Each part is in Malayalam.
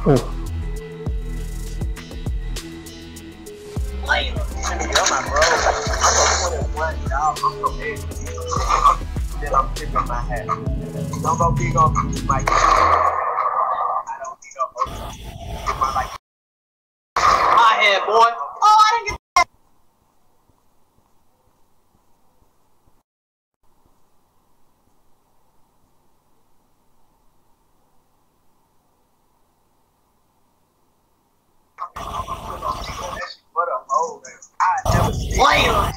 Oh You're my bro. I'm a 21, dog. I'm so big. Then I'm tipping my hat. Don't go big on me, Mike. I don't think I'm Get my like. My head, boy. Oh, I didn't get What a hoe, man. I never seen Why?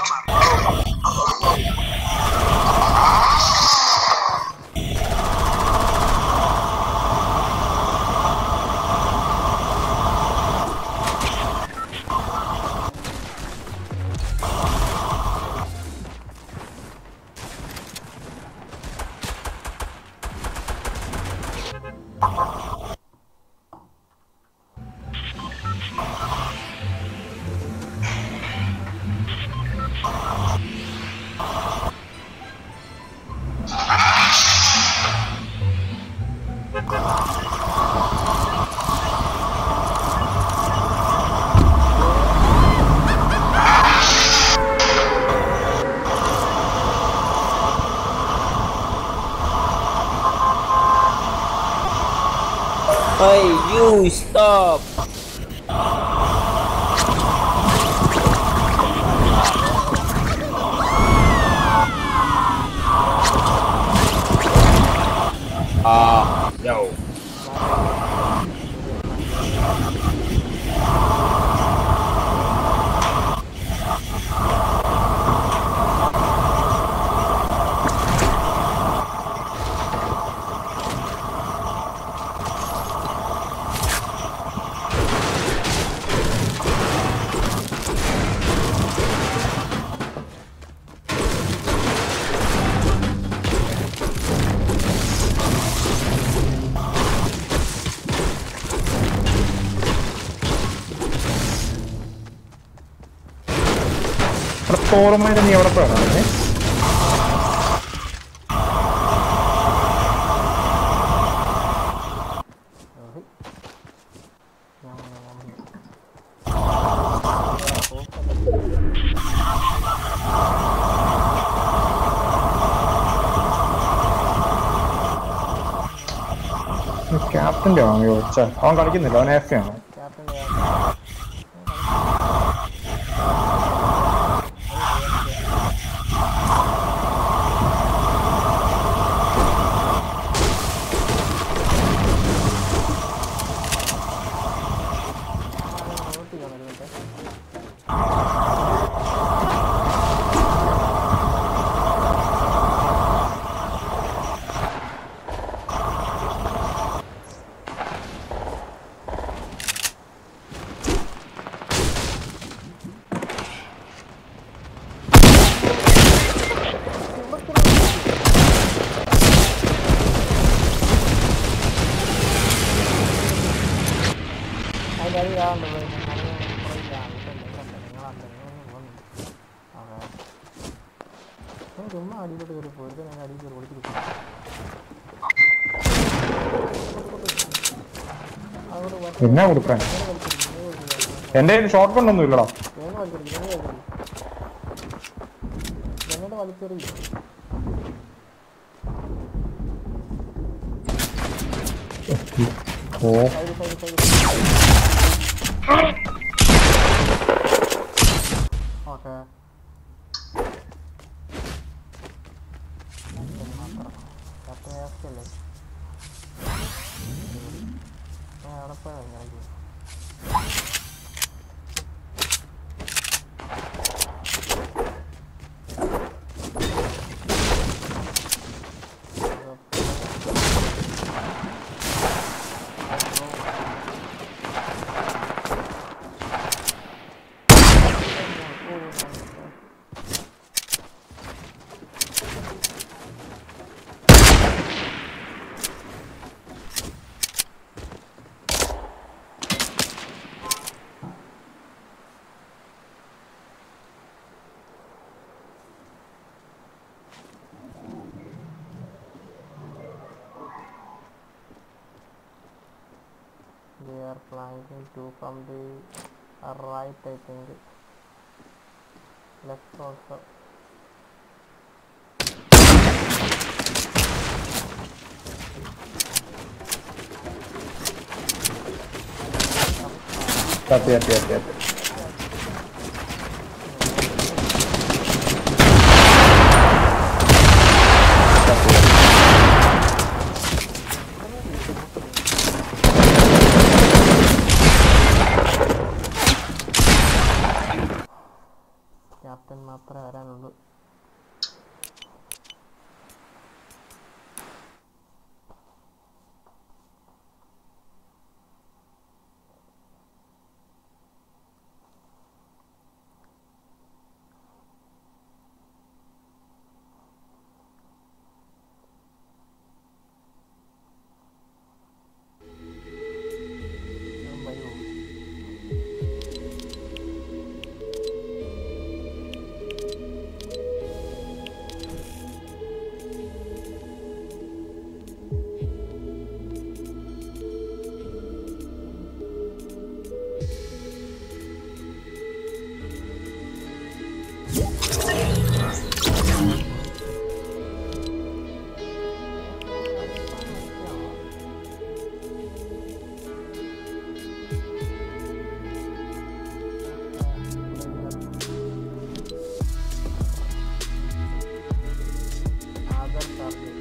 Hey, you stop! Ah, no. അവിടെ തോറന്മാരെ നീ എവിടെ പോയാണ് ക്യാപ്റ്റന്റെ വാങ്ങി ചോദിച്ച അവൻ കളിക്കുന്നില്ല അവൻ എഫ് ആണ് അതിൻ്റെ അടി കാണുന്നുണ്ട് ചുമ്മാ അടിയിലോട്ട് കയറി പോയിട്ട് ഞാൻ അടിയിൽ കയറി വിളിച്ചിട്ട് പിന്നെ കൊടുക്കാൻ എന്റെ കയ്യിൽ ഷോർട്ട് ഗൺ ഒന്നും ഇല്ലടാ തേങ്ങ വലിച്ചെടുക്കും തേങ്ങ വലിച്ചെടുക്കും എന്നിട്ട് വലിച്ചെറിയും ഓ സൈഡ് സൈഡ് സൈഡ് ഓക്കെ പത്ത് നേരത്തല്ലേ അവിടെ പോയാൽ കളിക്കും going to from the uh, right I think left also സത്യം സത്യം സത്യം ക്യാപ്റ്റൻ മാത്രമേ വരാനുള്ളൂ ഇവൻ വരുമോ Aadhaar card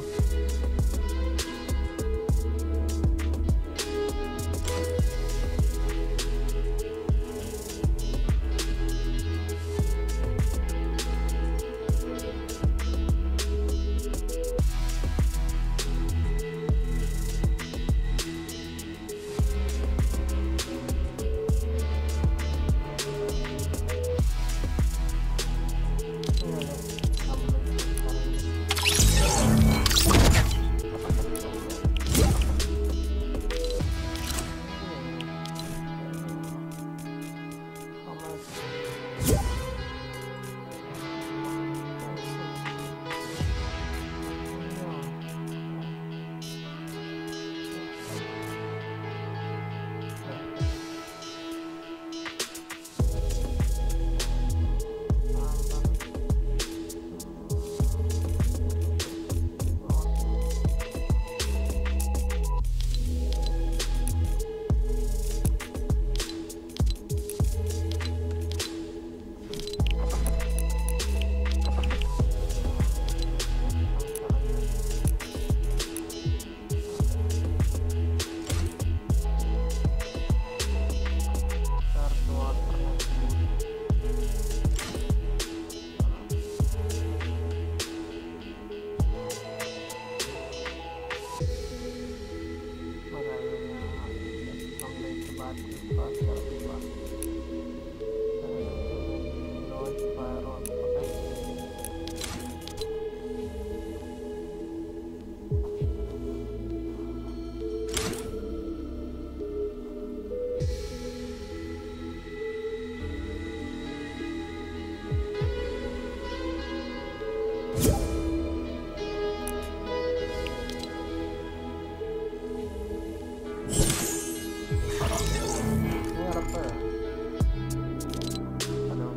hello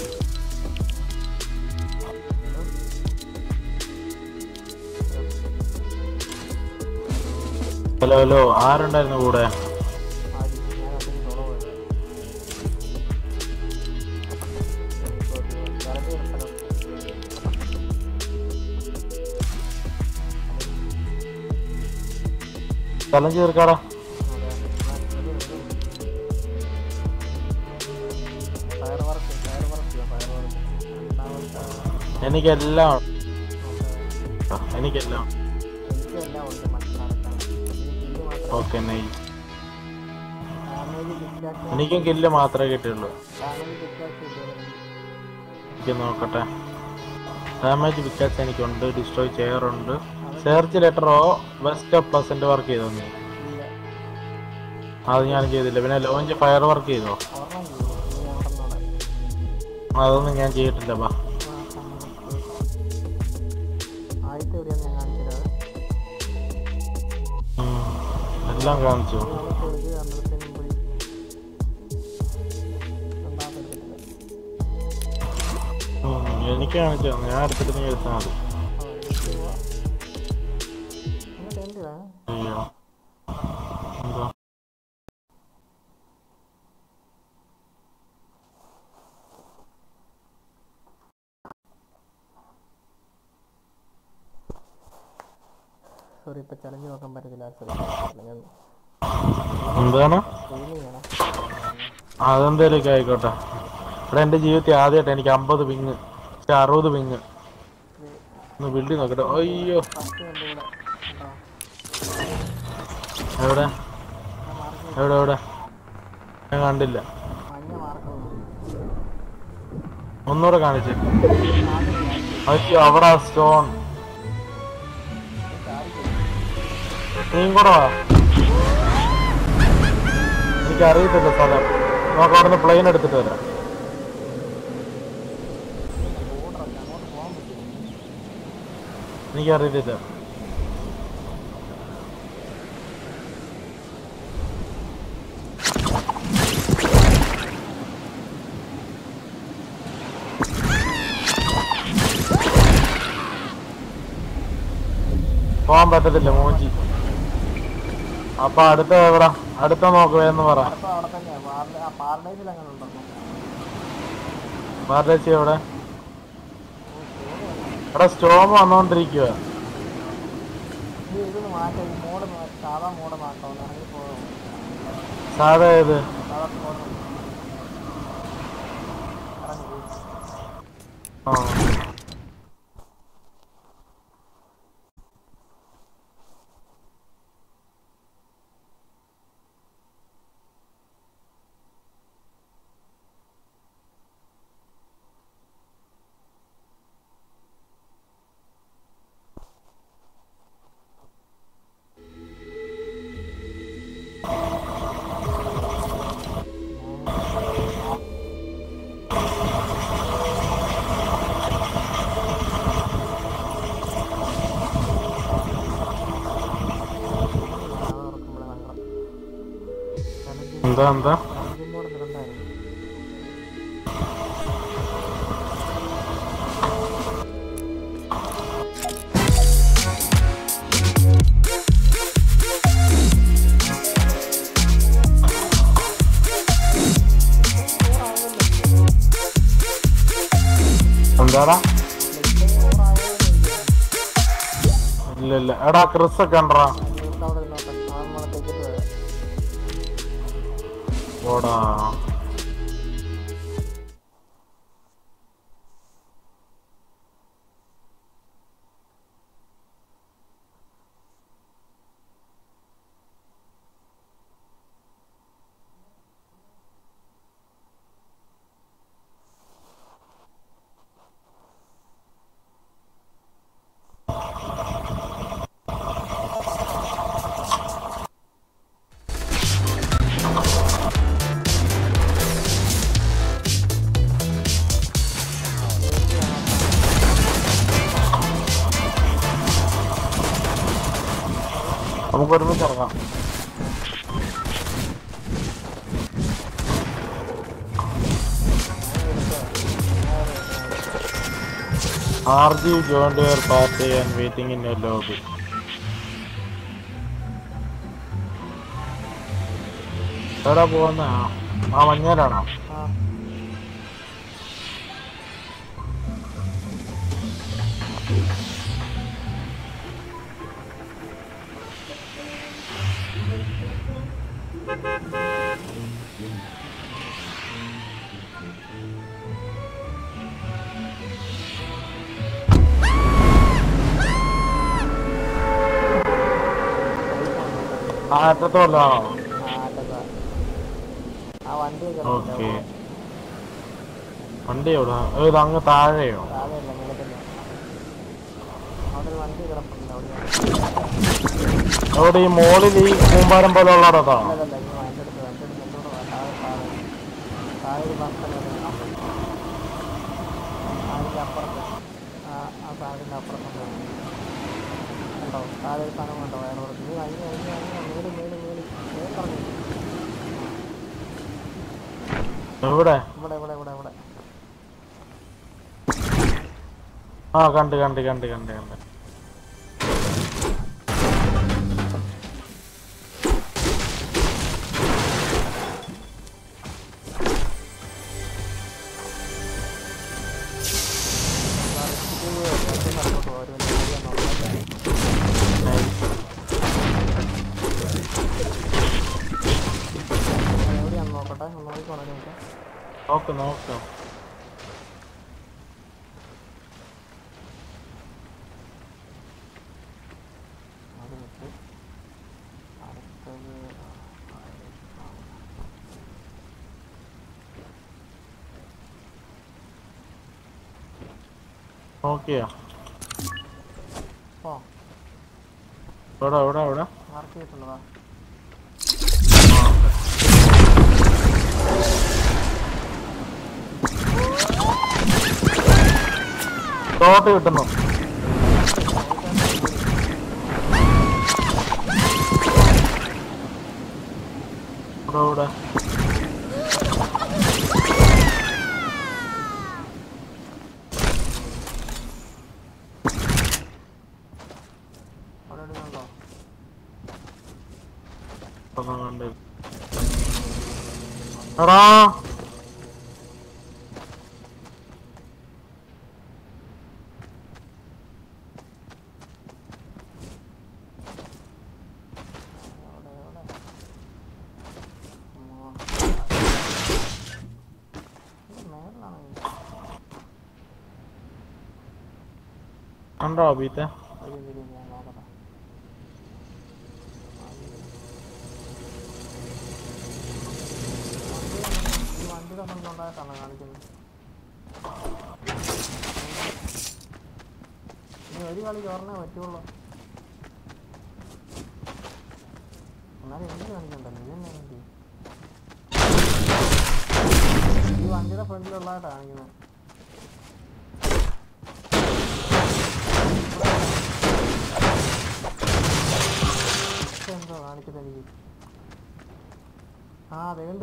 hello hello ആരുണ്ടായിരുന്നു കൂടെ ആദ്യം ഞാൻ അതിന് തുറ പോയത് കരടി ഒരു സ്ഥലം സ്ഥലം ചേർക്കാടാ fire work fire work fire work രണ്ടാമത്തെ എനിക്കെല്ലാം നമുക്ക് എനിക്കെല്ലാം എനിക്കെല്ലാം ഉണ്ട് മനസ്സിലാക്കാൻ കില്ല് മാത്രം ഓക്കെ നൈ ഡാമേജ് ഡിസ്റ്റാക്ട് എനിക്കും കില്ല് മാത്രമേ കിട്ടിയുള്ളൂ ഡാമേജ് ഡിസ്റ്റാക്ട് കിട്ടുന്നത് എനിക്ക് നോക്കട്ടെ ഡാമേജ് വിക്കാസ് എനിക്കുണ്ട് ഡിസ്ട്രോയ് ചെയറുണ്ട് സെർച്ച് ലെറ്ററോ ബെസ്റ്റ് പ്ലസന്റ് വർക്ക് ചെയ്തോ നീ ഇല്ല അത് ഞാൻ ചെയ്തില്ല പിന്നെ ലോഞ്ച് ഫയർ വർക്ക് ചെയ്തോ ഒരെണ്ണം ചെയ്തു നീ എവിടെന്നാണ് അതൊന്നും ഞാൻ ചെയ്തിട്ടില്ല ബാ ആദ്യത്തെ എവിടെയാണ് ഞാൻ കാണിച്ചത് ഉം. എല്ലാം കാണിച്ചു മൂന്നാമത്തെ എഴുതി അന്നത്തേനും പോയി എനിക്ക് കാണിച്ചു തന്നു. ഞാൻ എടുത്തിട്ട് നീ എടുത്താൽ മതി ആ, എനിക്ക് പോവാ. ഇങ്ങോട്ട് എന്തിനാ? അയ്യോ എന്താ സോറി ഇപ്പൊ ചലഞ്ച് നോക്കാൻ പറ്റത്തില്ല സോറി ഞാൻ എന്താണ് സ്ട്രീമിംഗ് ആണ് അതെന്തേലൊക്കെ ആയിക്കോട്ടെ ഇവിടെ എന്റെ ജീവിതത്തിൽ ആദ്യമായിട്ട് എനിക്ക് അമ്പത് പിങ് അറുപത് പിങ് ഒന്ന് ബിൽഡി നോക്കട്ടെ അയ്യോ ഫസ്റ്റ് എൻ്റെ കൂടെ ഉണ്ടോ എവിടെ ഞാൻ മാർക്ക് എവിടെ എവിടെ ഞാൻ കണ്ടില്ല മഞ്ഞ മാർക്ക് ഒന്നുകൂടെ കാണിച്ച് അയ്യോ അവിടെ സ്റ്റോൺ നീയും കൂടെ വാ എനിക്കറിയത്തില്ല സ്ഥലം നമുക്ക് അവിടെ നിന്ന് പ്ലെയിൻ എടുത്തിട്ട് വരാം ബോർഡറല്ല അങ്ങോട്ട് പോകാൻ പറ്റില്ല എനിക്കറിയത്തില്ല പോവാൻ പറ്റത്തില്ല മോഞ്ചി അപ്പൊ അടുത്ത എവിടാ അടുത്ത നോക്കുക എന്ന് പറ അടുത്ത അവിടെ തന്നെയാ പാർല- ആ പാർഡൈസിൽ അങ്ങനെ ഉണ്ടോ മാർലേച്ചി എവിടെ ഇവിടെ സ്റ്റോം വന്നോണ്ടിരിക്കുക ഇത് ഇതൊന്ന് മാറ്റാം ഈ മോഡ് മാ- സാധാ മോഡ് മാറ്റാം ഒന്ന് ഇറങ്ങി പോകാം സാധാ ഏത് സാധാ മോഡ് ഇറങ്ങി ആ എന്താ എന്താ മോഡ് നിരണ്ടായിരുന്നു എന്താടാ ഇല്ല ഇല്ല എടാ ക്രിസ് ഒക്കെ ഉണ്ടടാ അവിടെ നോക്കാം ആ നമ്മളെ ടിക്കറ്റ് വരാം ഓടാ നമുക്ക് ഒരുമിച്ച് ഇറങ്ങാം RG joined your party and waiting in your lobby. എവിടെ പോകുന്ന ആ മഞ്ഞയിലാണോ ആ ആ അറ്റത്തോലാണോ ആ അറ്റത്താ. ആ വണ്ടി ഓക്കെ വണ്ടി എവിടെ ഇത് അങ്ങ് താഴെയോ താഴെയല്ല മേലത്തല്ല അവിടെ ഒരു വണ്ടി കിടപ്പുണ്ട് അവിടെ അവിടെ ഈ മോളിൽ ഈ കൂമ്പാരം പോലെ ഉള്ളടത്താണോ അല്ലല്ല ഇനി എൻ്റെ അടുത്ത് എൻ്റെ അടുത്ത് എൻ്റെ കൂടെ വാ. താഴെ താഴെ താഴെ ഒരു ബസ് തന്നെ അതിൻ്റെ അപ്പുറത്ത് ആ ആ സാധനത്തിൻ്റെ അപ്പുറത്തുണ്ട് കണ്ടോ താഴെ ഒരു സാധനം കണ്ടോ വയറ് പുറത്ത് നീ അതിന് അതിന് അതിന് മേടി മേടി മേടി മേൽ പറഞ്ഞു എവിടെ ഇവിടെ ഇവിടെ ഇവിടെ ഇവിടെ ആ കണ്ട് കണ്ട് കണ്ട് കണ്ട് കണ്ട് എവിടെയാന്ന് നോക്കട്ടെ ഒന്ന് നോക്കിക്കോണേ നോക്കാം നോക്ക് നോക്ക് അത് വിട്ട് അടുത്തത് നോക്കിയോ ഓ എവിടെ എവിടെ എവിടെ മാർക്ക് ചെയ്തിട്ടുള്ളതാ തോട്ട് കിട്ടുന്നു ഇവിടെ ഇവിടെ അവിടെ എവിടെയുണ്ടോ ഒന്നും കണ്ട് എടാ എവിടെ എവിടെ അമ്മോ. ഇത് മേളിലാണോ ഇത്? കണ്ടോ അബീത്തെ ഒരു മിനിറ്റ് ഞാൻ നോക്കട്ടെ ഈ വണ്ടിയുടെ ഉണ്ടായിട്ടാണ് കാണിക്കുന്നത് ഇനി ഒരു കളി ചോറിനേ പറ്റുള്ളൂ എന്നാലും എന്ത് കാണിക്കണ്ടല്ലോ ഇത് തന്നെ വണ്ടി ഈ വണ്ടിയുടെ ഫ്രണ്ടിലുള്ളതായിട്ടാണ് കാണിക്കുന്നത് ഇത് എന്തോ കാണിക്കുന്നത് എനിക്ക് ആ വേണ്ട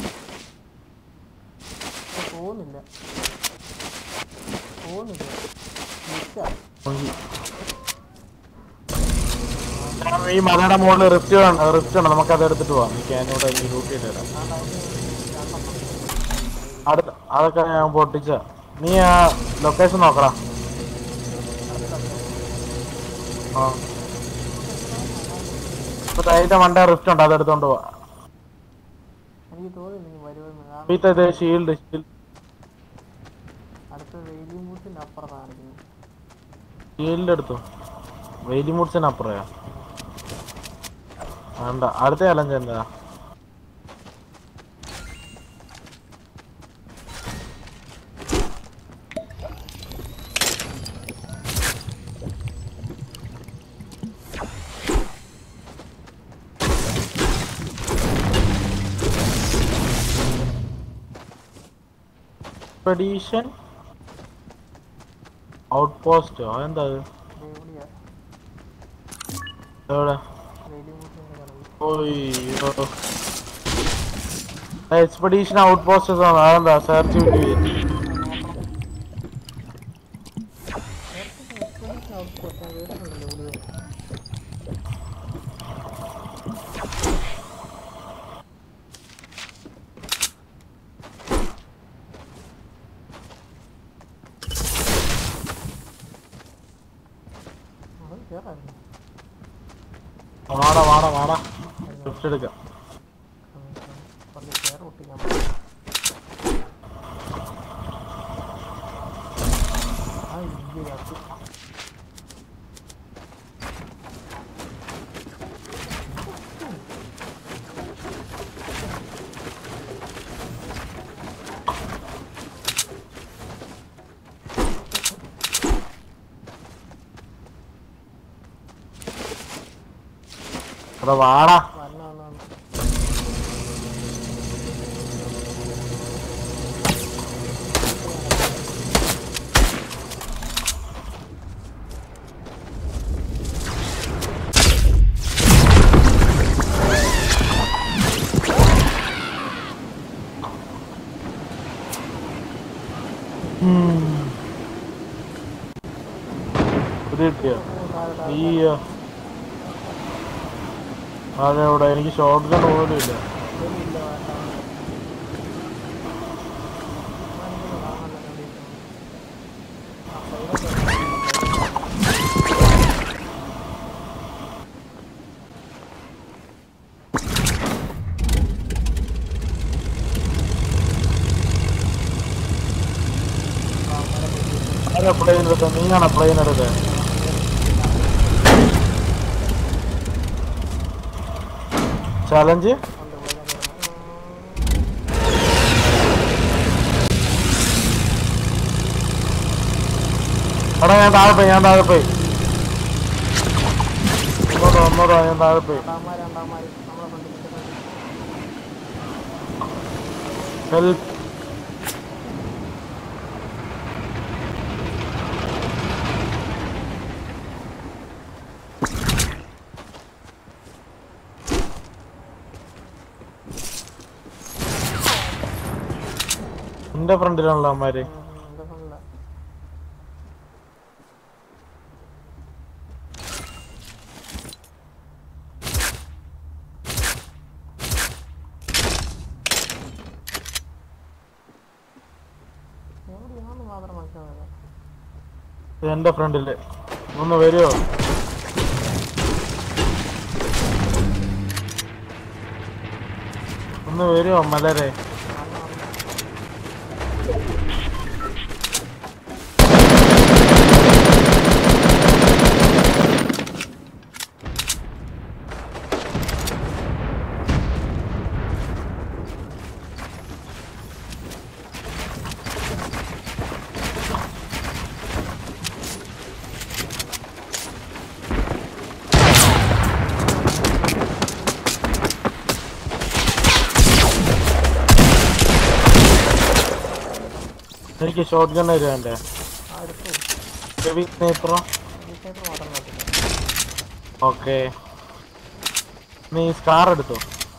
പോകുന്നില്ല പോകുന്നില്ല മിസ്സാ ഈ മലയുടെ മുകളിൽ റിഫ്റ്റ് റിഫ്റ്റ് ഉണ്ട് നമുക്ക് അത് എടുത്തിട്ട് പോവാം എനിക്ക് അതിനോട് ലൂട്ട് ചെയ്ത് തരാം അടുത്ത അതൊക്കെ ഞാൻ പൊട്ടിച്ച നീ ആ ലൊക്കേഷൻ നോക്കടാ ആ ഇപ്പൊ തൈന്റെ മണ്ട റിഫ്റ്റ് ഉണ്ട് അത് എടുത്തോണ്ട് പോവാ എനിക്ക് തോന്നുന്നില്ല ഇനി വരുമെന്ന് കാരണം ഇപ്പത്തെ ഇത് ഷീൽഡ് ഷീൽഡ് അടുത്ത വെയിലിംഗ് ബൂത്തിന്റെ അപ്പുറത്താണ് കാണിക്കുന്നത് ഷീൽഡ് എടുത്തു വെയിലി മുട്സിന് അപ്പുറയാ വേണ്ട അടുത്ത ചലഞ്ച് എന്താ എക്സ്പെഡീഷൻ ഔട്ട് പോസ്റ്റോ എന്താ അത് ഇത് എവിടെയാ എവിടെ വെയിലിംഗ് ബൂത്തിന്റെ കടവ് ഓയ്യോ എക്സ്പെഡീഷൻ ഔട്ട് പോസ്റ്റ് അതെന്താ സെർച്ച് ഔട്ട്പോസ്റ്റ് കേട്ടിട്ടുണ്ടല്ലോ ഇവിടെ അത് കേറായിരുന്നു വാടാ വാടാ വാടാ ലിഫ്റ്റ് എടുക്കാം പറഞ്ഞ് കയറി ഒട്ടിക്കാൻ ആ ഇയ്യ അത് ഇവിടെ വാടാ വന്ന വന്ന വന്ന ഇത് കിട്ടിയോ ഓ, താഴെ, താഴെ. അയ്യോ അതെവിടെ എനിക്ക് ഷോർട്ട് ഗൺ പോലും ഇല്ല ഇതൊന്നും ഇല്ല, വേണ്ട. ഞാനിതൊന്ന് വാങ്ങാൻ തന്നെ ഇവിടെ ഇരുന്നു. ആ, സൈഡൊക്കെ ഉണ്ട്. ആരാ പ്ലെയിൻ എടുത്തത് നീയാണോ പ്ലെയിൻ എടുത്തത് ചലഞ്ച് ഉണ്ട്, പോയി ഞാൻ വരുന്നു. എടാ ഞാൻ താഴെ പോയി ഞാൻ താഴെ പോയി ഒന്നോട്ടോ ഒന്നോട്ടോ ഞാൻ താഴെ പോയി രണ്ടാമാര് രണ്ടാമാര് നമ്മളെ ഫ്രണ്ടിൽ ഹെൽപ്പ് എന്റെ ഫ്രണ്ടിലാണല്ലോ അമ്മമാര് എൻ്റെ ഫ്രണ്ടില എവിടെയാണെന്ന് മാത്രം മനസ്സിലാവില്ല ഇത് എന്റെ ഫ്രണ്ടില് ഒന്ന് വരുമോ ഒന്ന് വരുമോ മലരെ എനിക്ക് ഷോർട്ട് ഗൺ തരുമോ എന്റെ ആ എടുത്തു ഹെവി സ്നേപ്പറോ ടീച്ചേഴ്സ് മാത്രം നോക്കില്ല ഓക്കെ നീ സ്കാർ എടുത്തോ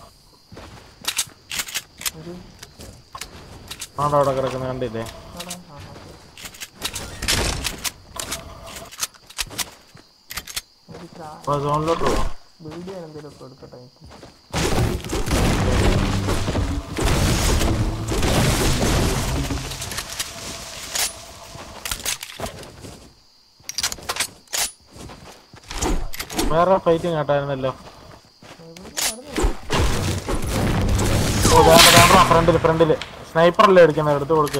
ഒരു ആണ്ടോ അവിടെ കിടക്കുന്ന കണ്ടില്ലേ ആടാ ആ ഓക്കെ എനിക്ക് അപ്പൊ സോണിലോട്ട് പോവാം വീഡിയോ എന്തെങ്കിലുമൊക്കെ എടുക്കട്ടെ എനിക്ക് വേറെ ഫൈറ്റിംഗ് കേട്ടായിരുന്നല്ലോ എവിടെ നടന്നു ഓ ഫ്രണ്ടില് ഫ്രണ്ടില് സ്നൈപ്പറല്ലേ അടിക്കുന്നത് എടുത്ത് കൊടുക്ക്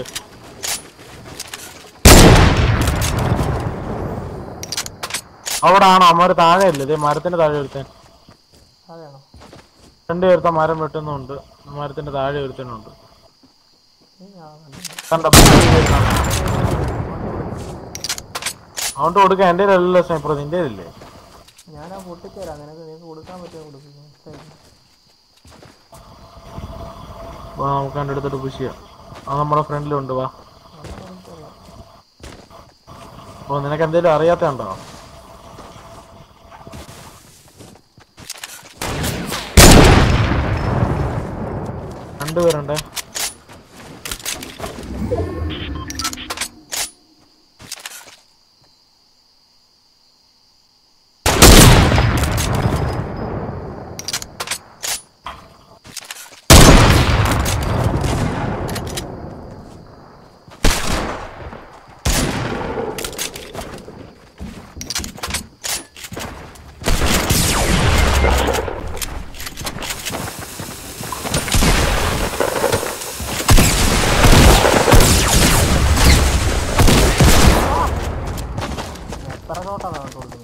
അവിടെ ആണോ അമ്മര് താഴെ ഇല്ല ഇതേ മരത്തിന്റെ താഴെ ഒരുത്തൻ അതെയാണോ രണ്ട് പേർത്ത മരം വെട്ടുന്നുണ്ട് മരത്തിന്റെ താഴെ ഒരുത്തനുണ്ട് നീ ആ കണ്ടില്ല. കണ്ട അതുകൊണ്ട് കൊടുക്കാൻ എന്റെ അല്ലല്ലോ സ്നൈപ്പർ നിന്റെ ഇല്ലേ ഞാനാ പൊട്ടിച്ചേരാം നിനക്ക് നിനക്ക് കൊടുക്കാൻ പറ്റുമോ കൊടുക്കും മനസ്സിലായില്ലേ? വാ നമുക്ക് കണ്ട് എടുത്തിട്ട് പുഷ് ചെയ്യാം അത് നമ്മുടെ ഫ്രണ്ടിലുണ്ട് വാ അതൊക്കെ എനിക്കറിയാം ഓ നിനക്ക് എന്തെങ്കിലും അറിയാത്തണ്ടോ രണ്ടുപേരുണ്ടേ എത്ര ഷോട്ടാണ് അവൻ കൊടുക്കുന്നത്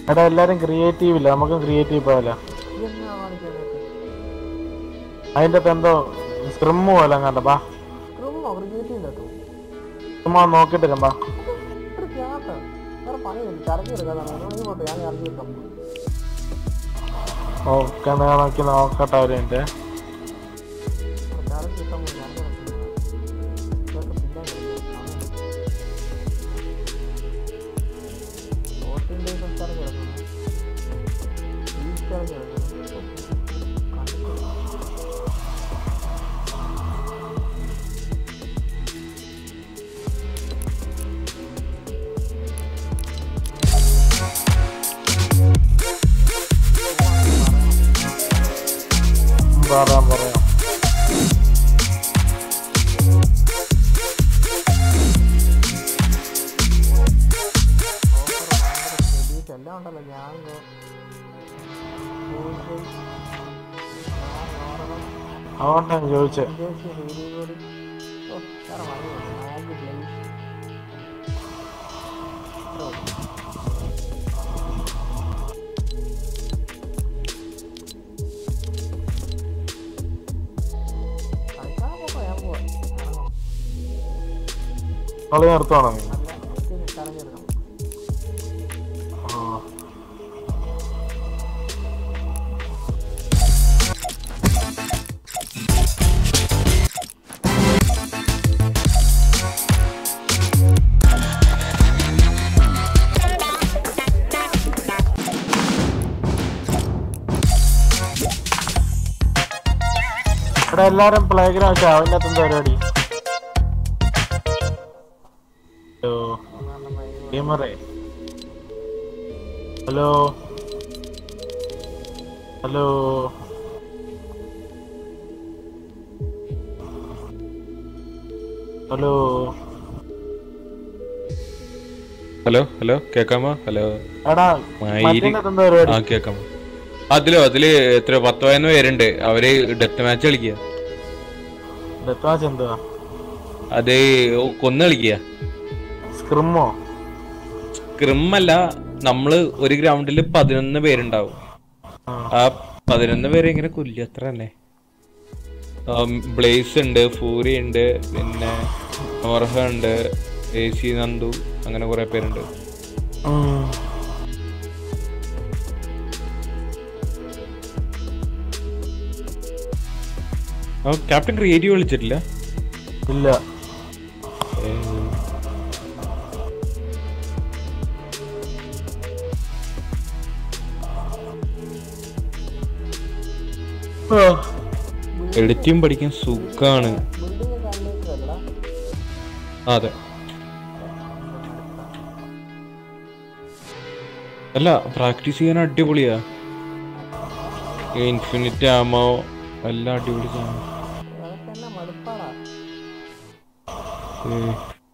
എടാ എല്ലാരും ക്രിയേറ്റീവ് ഇല്ല നമുക്കും ക്രിയേറ്റീവ് പോയാലോ ഇതെന്നാ കാണിക്കുന്നത് അതിന്റെ അകത്ത് എന്തോ സ്ക്രിമ്മ് പോലെ കണ്ട ബാ ക്രിമോ ക്രിക്കറ്റില്ല കേട്ടോ ചുമ്മാ നോക്കിട്ട് വരാം ബാ ഒരു ക്യാട്ട് വേറെ പണിയില്ല ചരക്ക് എടുക്കാതാണ് എന്നോട് പോട്ടെ ഞാൻ ഇറങ്ങി വെക്കാം ഓക്കെ നോക്കി നോക്കട്ടെ ഒരു മിനിറ്റ് ചരക്ക് കിട്ടാൻ പോയി ചരക്ക് ഇതൊക്കെ പിന്നെ ഫോർട്ടീൻ ഡേയ്സ് ചരക്ക് കിടക്കുന്നു ഈ ചരക്ക് കിടക്കുന്നു കണ്ടിട്ടില്ല പറയാം പറയാം പ്രതീക്ഷ എല്ലാം ഉണ്ടല്ലോ ഞാൻ അതുകൊണ്ടാണ് ചോദിച്ചത് വിദേശി രീതികൂടി ഓ വേറെ മതിയുണ്ട് മാഗ് ബ്ലേസ് കളിക്കാൻ പോകാം ഞാൻ പോവാം ഇറങ്ങാം. കളി നിർത്തുവാണോ നീ അല്ല എനിക്ക് കറങ്ങിയെടുക്കണം ആ. ഇവിടെ എല്ലാരും പ്ലേ ഗ്രൗണ്ട് അവൻ്റെ അകത്ത് എന്താ പരിപാടി ഹലോ ഗെയിമറേ hello hello hello hello hello കേക്കാമോ ഹലോ എടാ മയില്. മറ്റേ എന്താ പരിപാടി ആ കേക്കാമോ അതിലോ അതില് എത്ര പത്ത് പതിനൊന്ന് പേരുണ്ട് അവര് ഡെത്ത് മാച്ച് കളിക്കുക ഡെത്ത് മാച്ച് എന്തുവാ അത് കൊന്ന് കളിക്കുക സ്ക്രിമ്മോ ക്രിമ്മല്ല നമ്മള് ഒരു ഗ്രൗണ്ടിൽ പതിനൊന്ന് പേരുണ്ടാവും ആ. ആ പതിനൊന്ന് പേരെ ഇങ്ങനെ കൊല്ലുക അത്ര തന്നെ ബ്ലേസ് ഉണ്ട് ഫൂരി ഉണ്ട് പിന്നെ നോർഹ ഉണ്ട് എ സി നന്ദു അങ്ങനെ കുറെ പേരുണ്ട് ഉം. ആ ക്യാപ്റ്റൻ ക്രിയേറ്റീവ് വിളിച്ചിട്ടില്ല ഇല്ല ഏ, എഡിറ്റിംഗ് പഠിക്കാൻ സുഖാണ് ബിൽഡിംഗ് കണ്ടിട്ട് അല്ലടാ ആ, അതെ അല്ല പ്രാക്ടീസ് ചെയ്യാൻ അടിപൊളിയാ ഇൻഫിനിറ്റ് ആമോ എല്ലാം അടിപൊളി സാധനം അതൊക്കെ എന്നാ മടുപ്പാടാ ഏ.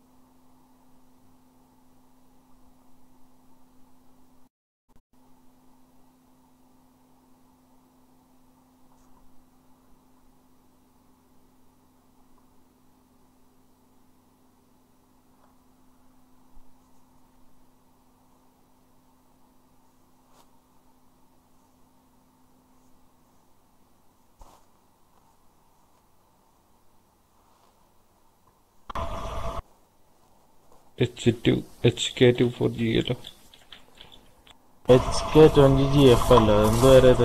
H two H K two four G അല്ലോ H K twenty G F അല്ലോ എന്ത് വരെ ഇത്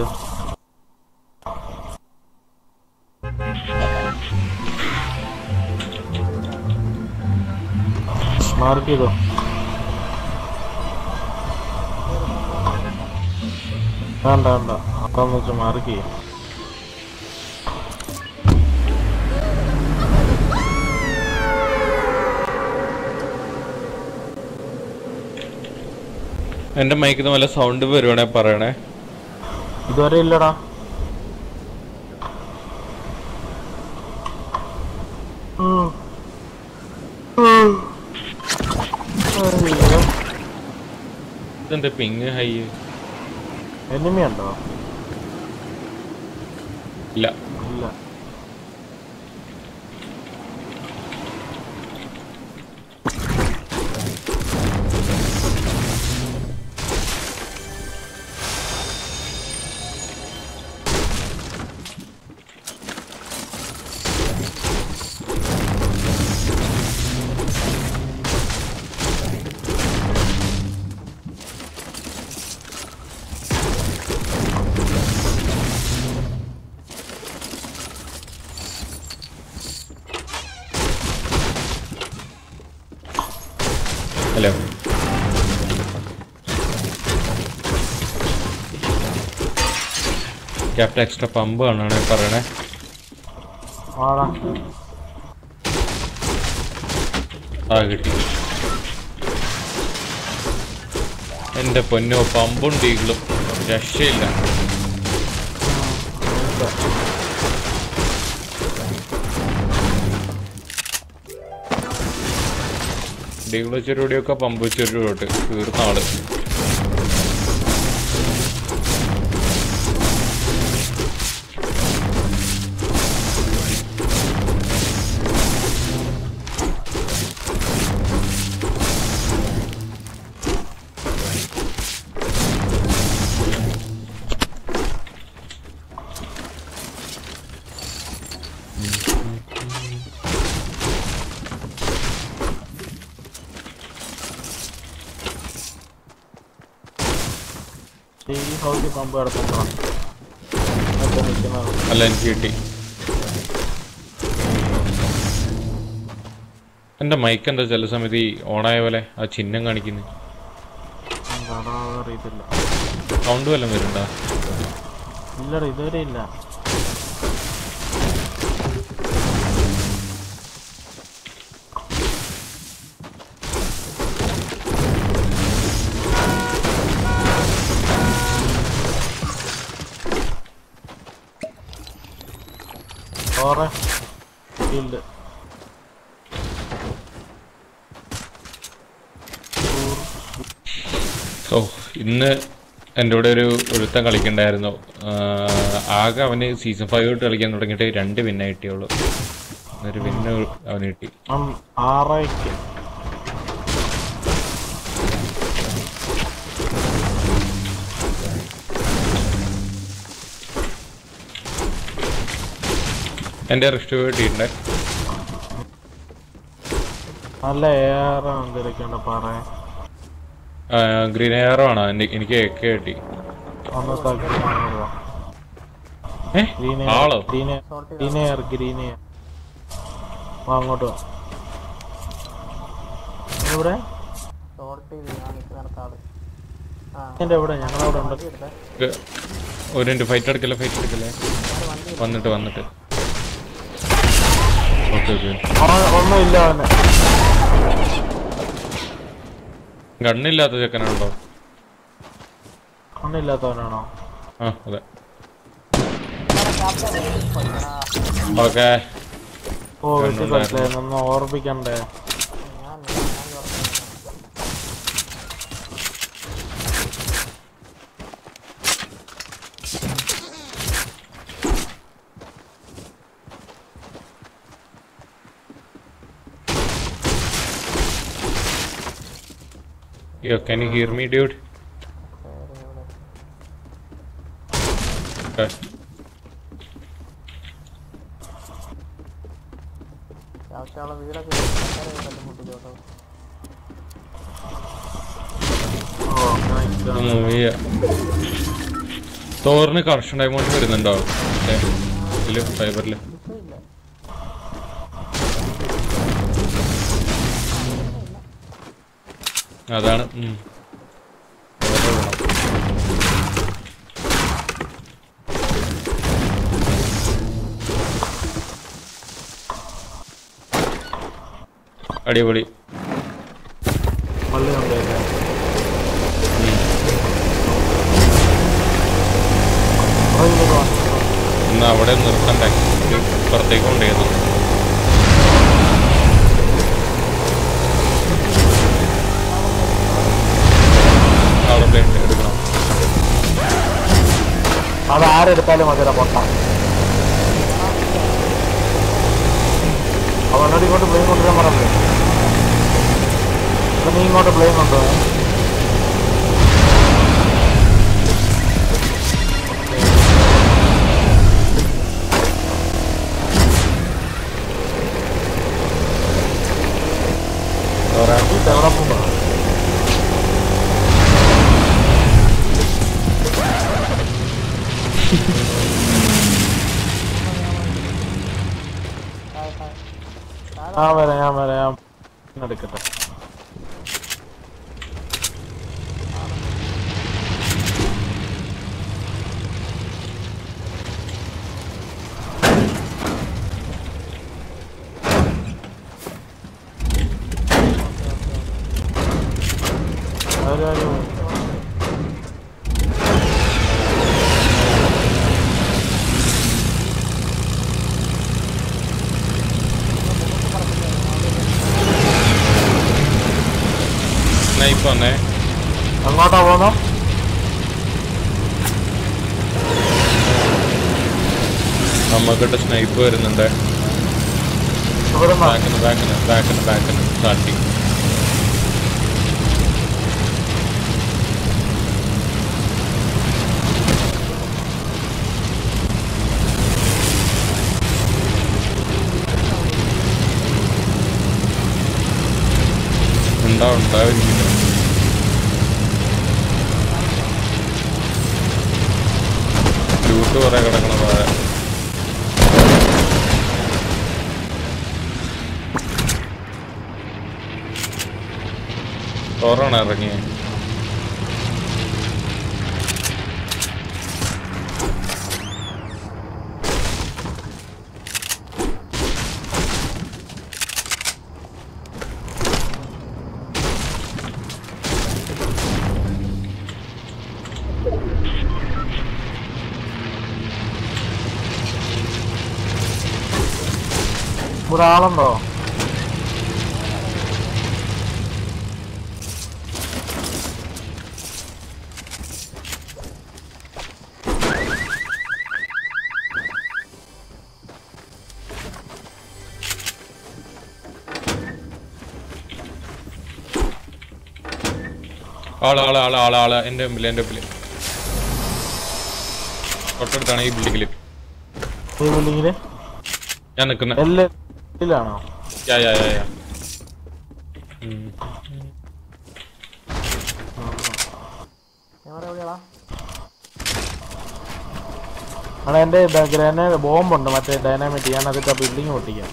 മാർക്ക് ചെയ്തോ വേണ്ട വേണ്ട അതാന്ന് വെച്ചാൽ മാർക്ക് ചെയ്യാം എന്റെ മൈക്കിൽ നിന്ന് വല്ല സൗണ്ട് വരുവാണെ പറയണേ ഇതുവരെ ഇല്ലടാ ഉം. ഉം. അയ്യോ. ഇതെന്താ പിങ് ഹൈ എനിമി ഉണ്ടോ ഇല്ല ഇല്ല ക്യാപ്റ്റൻ എക്സ്ട്രാ പമ്പ് കാണാണ് പറയണേ ആടാ ആ കിട്ടി എന്റെ പൊന്നോ പമ്പും ഡീകളും രക്ഷയില്ല ഡീകൾ വെച്ചൊരുപടിയൊക്കെ പമ്പ് വെച്ചൊരുപോട്ട് തീർന്ന ആള് ഈ ഹൗസിൽ പമ്പ് കിടക്കുമ്പോഴാ ഒക്കെ നിൽക്കുന്നത് അല്ല എനിക്ക് കിട്ടി എന്റെ മൈക്ക് എന്താ ചില സമയത്ത് ഈ ഓണായ പോലെ ആ ചിഹ്നം കാണിക്കുന്നു എന്താടാ അറിയത്തില്ല സൗണ്ട് വല്ലതും വരുന്നുണ്ടോ ഇല്ലടാ ഇതുവരെ ഇല്ല ഓറെ ഇല്ല ഓ ഇന്ന് എൻ്റെ കൂടെ ഒരു ഒരുത്തൻ കളിക്കണ്ടായിരുന്നു ആഹ് ആകെ അവന് സീസൺ ഫൈവ് തൊട്ട് കളിക്കാൻ തുടങ്ങിയിട്ട് രണ്ട് വിന്നെ കിട്ടിയുള്ളൂ ഒരു വിന്ന് അവന് കിട്ടി ആറയ്ക്ക് എൻ്റെ റിസ്റ്റ് കിട്ടിയിട്ടുണ്ട് നല്ല ഏറെ എന്തൊക്കെയുണ്ട് പറയാൻ ഗ്രീൻ എയറോ ആണ് എൻ്റെ- എനിക്ക് ഒക്കെ കിട്ടി ഒന്നത്തെ ഏ ആളോ ഗ്രീനെയർ ഗ്രീനെയർ അങ്ങോട്ട് വാ എവിടെ ഷോർട്ട് ചെയ്ത് ഞാൻ നിൽക്കുന്നിടത്ത് ആള് ആ എന്റെ എവിടെ ഞങ്ങളവിടെ ഉണ്ട് എടുത്തേ ഇത് ഒരു മിനിറ്റ് ഫൈറ്റ് എടുക്കല്ലേ ഫൈറ്റ് എടുക്കല്ലേ വന്നിട്ട് വന്നിട്ട് ഓക്കെ ഓക്കെ അവൻ- ഒന്നും ഇല്ല അവന് ഗണ്ണില്ലാത്ത ചെക്കനാണല്ലോ ഒന്നില്ലാത്തവനാണോ ആ അതെ ഓക്കെ ഓ വെട്ടി കളിച്ചായിരുന്നു ഒന്ന് ഓർമ്മിക്കണ്ടേ ഞാൻ ഞാൻ തുറന്നു Yo, can you hear me, dude? Okay. ആവശ്യമുള്ള വീടൊക്കെ തട്ടിമുട്ടി കേട്ടോ ഓ അങ്ങനെ ഇരിക്കുകയാണ്. മൂവ് ചെയ്യാം തോറിന് കർഷൻ ഡയമണ്ട് വരുന്നുണ്ടോ ഏ, ഇതില് ഫൈബറില് ഇല്ല അതാണ് ഉം. വേറെ ഗുണം. അടിപൊളി പള്ളി ഉണ്ടായില്ലേ ഇന്ന് അവിടെ നിർത്തണ്ടേ ഒരു പുറത്തേക്ക് കൊണ്ടുപോയത് അവിടെ പ്ലേറ്റ് എടുക്കണം അത് ആരെടുത്താലും മതിയുടെ പൊട്ട അവനോട് ഇങ്ങോട്ട് പ്ലെയിൻ കൊണ്ടുവരാൻ പറഞ്ഞു അപ്പൊ നീ ഇങ്ങോട്ട് പ്ലെയിൻ കൊണ്ടുപോകാൻ ഡെവലപ്പ് ഞാൻ വരാം ഞാൻ വരാം ഞാൻ എടുക്കട്ടെ അങ്ങോട്ടാ പോന്നോ നമുക്കിട്ട് സ്നൈപ്പ് വരുന്നുണ്ട് ഇവിടെ ബാക്കിന് ബാക്കിന് ബാക്കിന് ബാക്കിന് സ്റ്റാർട്ടിങ് ഉണ്ടാവും ഉണ്ടാവില്ല ലൂട്ട് കുറെ കിടക്കണ താഴെ ചോറാണ് ഇറങ്ങിയത് ഇവിടെ ആളുണ്ടോ ആള് ആള് ആള് ആള് ആള് എന്റെ മുമ്പിൽ എന്റെ മുമ്പിൽ തൊട്ടടുത്താണ് ഈ ബിൽഡിങ്ങില് ഈ ബിൽഡിങ്ങില് ഞാൻ നിക്കുന്ന എല്ലാണോ യാ യാ യാ യാ ഉം. ഞാൻ എവിടെയാടാ അവിടെ എന്റെ ഗ്രനേഡ് ബോംബുണ്ട് മറ്റേ ഡൈനാമിറ്റ് ഞാൻ അതിട്ട് ബിൽഡിങ് പൊട്ടിക്കാം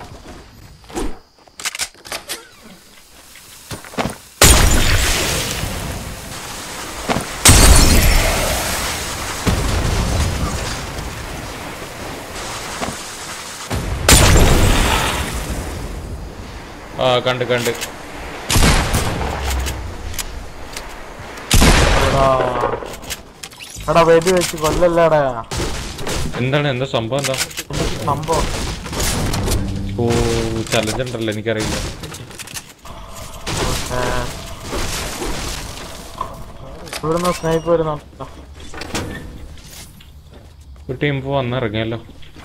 ആ കണ്ട് കണ്ട് എടാ എടാ വെടി വെച്ച് കൊല്ലല്ലേടാ എന്താണ് എന്താ സംഭവം എന്താ സംഭവം ഓ ചലഞ്ച് ഉണ്ടല്ലോ എനിക്കറിയില്ല ഏ. ഇവിടുന്ന് സ്നൈപ്പ് വരുന്നുണ്ടോ ഒരു ടീം ഇപ്പൊ വന്നിറങ്ങിയല്ലോ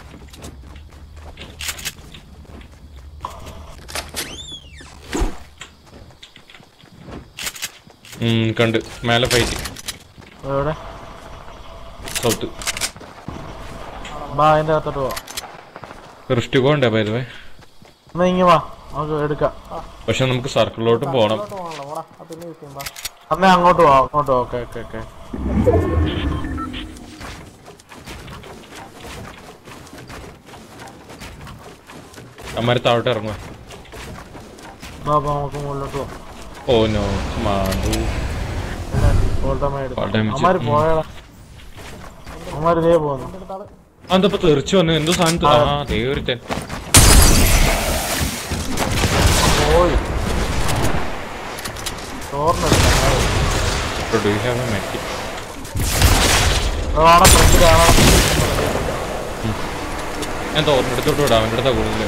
ഉം, കണ്ട് മേലെ ഫൈറ്റ് എവിടെ സൗത്ത് ബാ അതിന്റെ അകത്തോട്ട് പോവാം റിസ്റ്റ് ഉണ്ട് പൈതവേ എന്നാ ഇങ്ങ് വാ നമുക്ക് എടുക്കാം പക്ഷെ നമുക്ക് സർക്കിളിലോട്ട് പോകണം അങ്ങോട്ട് പോകണല്ലോ പോടാ ആ പിന്നെ യൂസ് ചെയ്യുമ്പോ അന്നേ അങ്ങോട്ട് പോവാം അങ്ങോട്ട് ഓക്കെ ഓക്കെ ഓക്കെ അമ്മാര് താഴോട്ട് ഇറങ്ങുക ബാ ബാ, നമുക്ക് മുകളിലോട്ട് പോവാം ഓ നോ മാണ്ടു All damage. അമ്മാര് ഉം. പോയടാ അമ്മാര് ഇതേ പോകുന്നു എടുത്താള് അതെന്തപ്പോ തെറിച്ചു വന്നു എന്തോ സാധനം തെ- ആ ദേ ഒരുത്തൻ പോയി ചോറിനെടുക്കാം ഡു യു ഹാവ് എ മെറ്റി ആടെ ഫ്രണ്ടിൽ ആണോ ഞാൻ തോറിനെടുത്തോട്ട് വിടാം അവൻ്റെ അടുത്താ കൂടുതൽ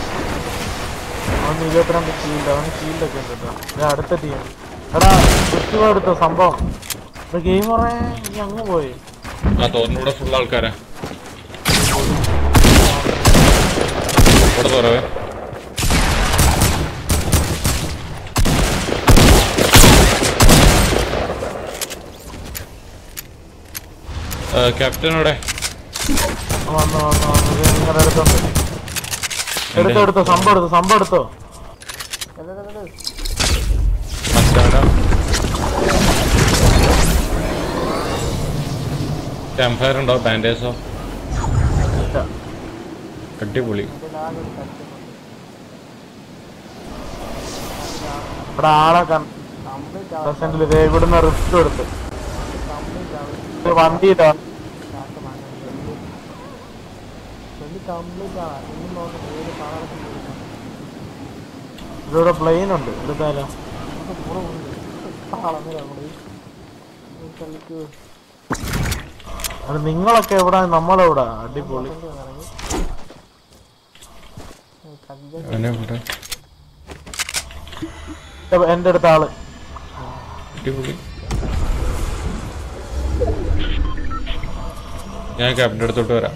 അവന് ഇരുപത്തിരണ്ട് ഷീൽഡ് അവന് ഷീൽഡൊക്കെ ഉണ്ട് കേട്ടോ ഇത് അടുത്ത ടീം എടാ ഫെസ്റ്റിവൽ എടുത്ത സംഭവം ഗെയിം പറയാൻ നീ അങ്ങ് പോയി ആ തോറിൻ്റെ കൂടെ ഫുൾ ആൾക്കാരാ ഇവിടെ തുറവേ ക്യാപ്റ്റൻ അവിടെ വന്നു വന്നു വന്നു ഇത് നിങ്ങളുടെ അടുത്തുണ്ട് എടുത്തോ എടുത്തോ സംഭവം എടുത്തോ സംഭവം എടുത്തോ മറ്റാടാ ക്യാമ്പ് ഫയർ ഉണ്ടോ ബാൻഡേജോ ഇല്ല. അടിപൊളി ഇവിടെ ആളെ കൺ കംപ്ലീറ്റ് പ്രസന്റിൽ ഇതേ ഇവിടുന്ന് റിസ്ക് എടുത്ത് കംപ്ലീറ്റ് ആവും ഇത് വണ്ടിയിട്ടാ കാട്ട് വാങ്ങാൻ കംപ്ലീറ്റ് ആണ് ഇനി നോക്കണം ഏത് സാധനത്തിൽ ഇവിടെ പ്ലെയിൻ ഉണ്ട് എടുത്താലോ കളിക്ക് അത് നിങ്ങളൊക്കെ എവിടെ നമ്മളെവിടെ അടിപൊളി ഇറങ്ങി കഞ്ച അവനെ ഇവിടെ എന്റെ- എന്റെ അടുത്ത ആള് അടിപൊളി ഞാൻ ക്യാബിൻ്റെ അടുത്തോട്ട് വരാം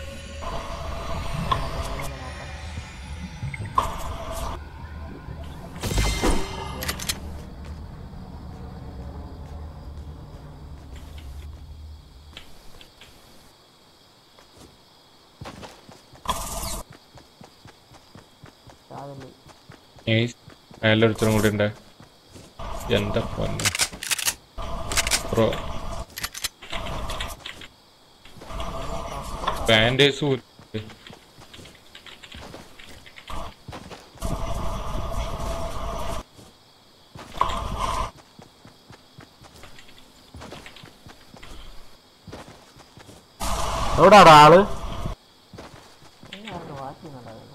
ചാകല്ലേ ഏയ് അയാളൊരുത്തരും കൂടി ഉണ്ട് എന്താ പൊന്നെ ബ്രോ ബാൻഡേഴ്സ് എവിടാടാ ആള് ആർക്ക് വാച്ച് ചെയ്യുന്നുണ്ടായിരുന്നു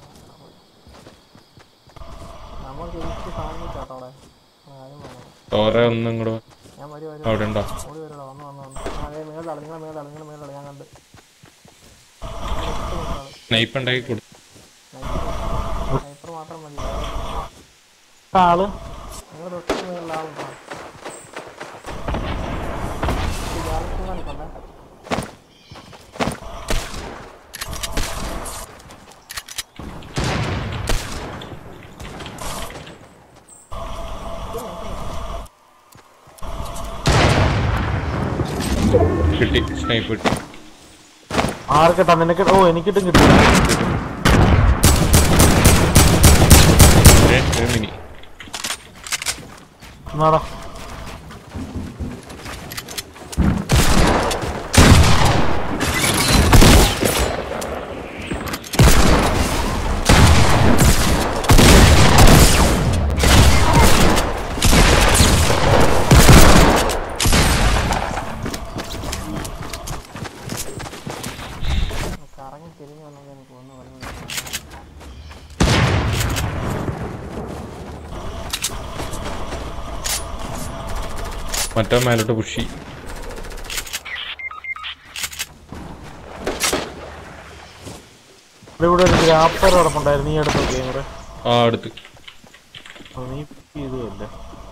നമ്മൾ ജയിച്ച് സാധിച്ചാട്ടോ അവിടെ കാര്യം പറഞ്ഞു തോര ഒന്നും കൂടെ ഞാൻ വരി വരും അവിടെ ഉണ്ടോ ഓടി വരടാ വന്ന് വന്ന് വന്ന് അതേ മേളാള് നിങ്ങളെ മേളാള് നിങ്ങളെ മേളാള് ഞാൻ കണ്ട് സ്നൈപ്പ് ഉണ്ടാക്കി കൊടുത്തു സ്നൈപ്പർ മാത്രം മതി ആള് നിങ്ങൾ തൊട്ട് മേളിൽ ആളുണ്ടോ ഗാലക്സി കാണിക്കണ്ടേ കിട്ടി സ്നൈപ്പ് കിട്ടി ആർക്കട്ടാ നിനക്ക് ഓ എനിക്കിട്ടും കിട്ടി ഒരു ഒരു മിനി എന്നാടാ കറങ്ങി തിരിഞ്ഞു വന്നത് എനിക്ക് ഒന്ന് വന്നു മറ്റോ മേലോട്ട് പുഷി ഇവിടെ ഇവിടെ ഒരു ഗ്രാപ്പർ കിടപ്പുണ്ടായിരുന്നു നീ എടുത്തോ ഗെയിമറ് ആ അടുത്ത് നീ ഇതുമല്ലേ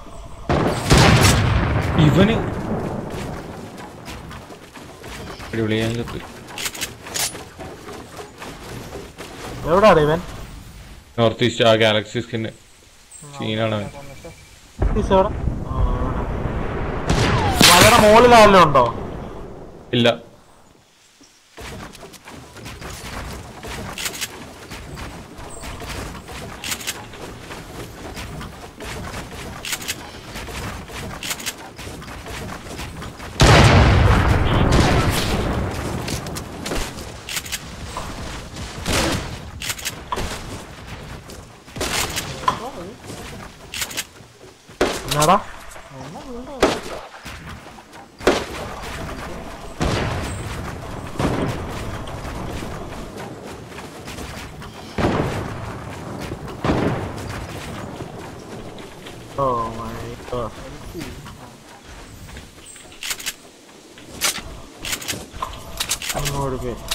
ഇവന് അടിപൊളി ഞാൻ ചത്ത് എവിടാടാ ഇവൻ നോർത്ത് ഈസ്റ്റ് ആ ഗാലക്സി സ്കിന്ന് സീനാണ് അവൻ ഈസ് എവിടെ ആ, ഇവിടെ. മലയുടെ മുകളിലാരെല്ലാം ഉണ്ടോ ഇല്ല എന്നാടാ ഓ മൈ ഗോഡ് അങ്ങോട്ട് പോയി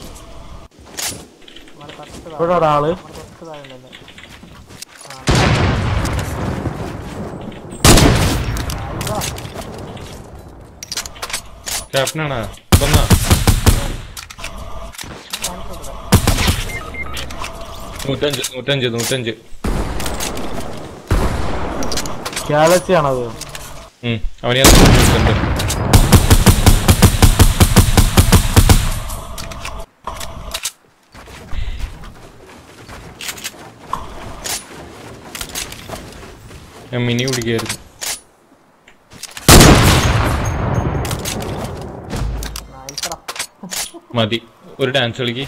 നമ്മുടെ തൊട്ട് താഴെ എവിടാടാ ആള് നമ്മുടെ തൊട്ട് താഴെ ഉണ്ടല്ലേ ക്യാപ്റ്റനാണാ വന്നാ നൂറ്റഞ്ച് നൂറ്റഞ്ച് നൂറ്റഞ്ച് ഗാലക്സി ആണത് ഉം അവനെ ഞാൻ നൂറ്റഞ്ചുണ്ട് ഞാൻ മിനി കുടിക്കായിരുന്നു നൈസറാ മതി ഒരു ഡാൻസ് കളിക്ക്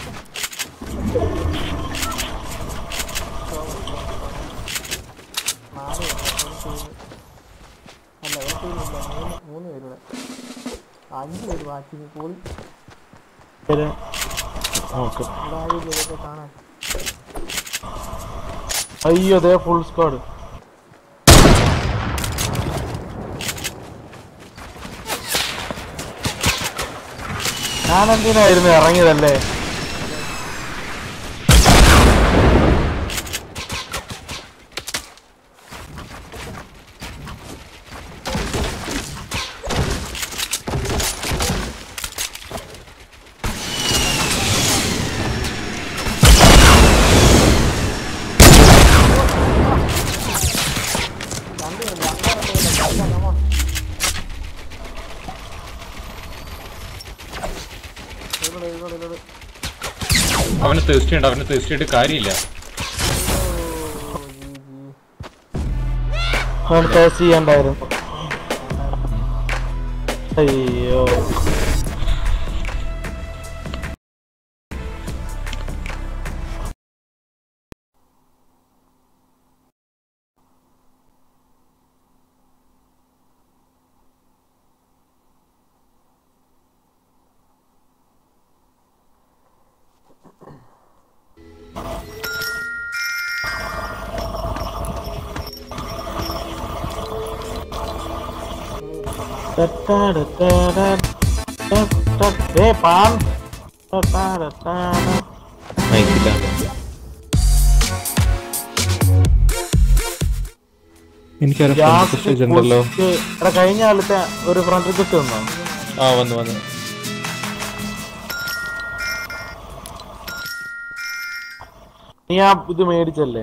നാല് പേര് ഒരു ടീം അല്ല ഒരു ടീം ഇല്ല മൂന്ന് മൂന്ന് പേരുടെ അഞ്ച് പേര് ബാക്കി പോയി ഓക്കെ ഇവിടെ ആരും ഇതൊക്കെ കാണാൻ അയ്യോ ദേ ഫുൾ സ്ക്വാഡ് ഞാൻ എന്തിനായിരുന്നു ഇറങ്ങിയതല്ലേ ഇവിടെ ഇവിടെ ഇവിടെ അവന് തീർച്ചയുണ്ട് ഉണ്ട് അവന് തീർച്ചയായിട്ട് കാര്യമില്ല ഓ ജി ജി അവൻ ടേസ്റ്റ് ചെയ്യണ്ടായിരുന്നു അയ്യോ ഏ പാൻ നയിക്കില്ല എനിക്കൊരു മെസ്സേജ് ഉണ്ടല്ലോ എടാ കഴിഞ്ഞ കാലത്തെ ഒരു ഫ്രണ്ട് റിക്വസ്റ്റ് വന്നോ ആ വന്നു വന്നു നീ ആ ഇത് മേടിച്ചല്ലേ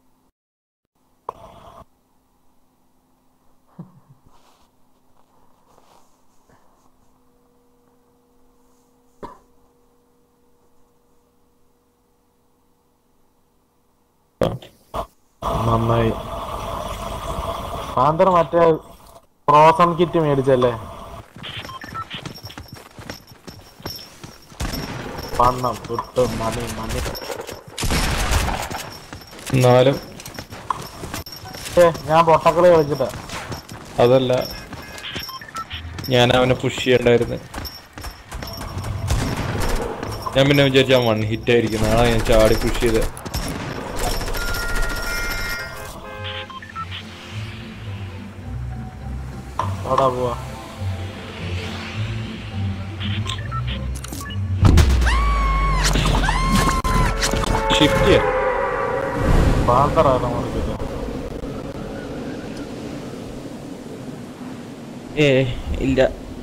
നന്നായി പാന്തർ മറ്റേ ഫ്രോസൺ കിറ്റ് മേടിച്ചല്ലേ പണം കിട്ടും മണി മണി എന്നാലും ഏ ഞാൻ പൊട്ടക്കളി കളിച്ചിട്ടാ അതല്ല ഞാൻ അവനെ പുഷ് ചെയ്യണ്ടായിരുന്നു ഞാൻ പിന്നെ വിചാരിച്ചു അവൻ വൺ ഹിറ്റ് ആയിരിക്കും നാളെ ഞാൻ ചാടി പുഷ് ചെയ്ത് എവിടെ പോവാ ഷിഫ്റ്റ് ചെയ്യാം പാന്തറാണ് നമ്മളില്ല ഏ ഇല്ല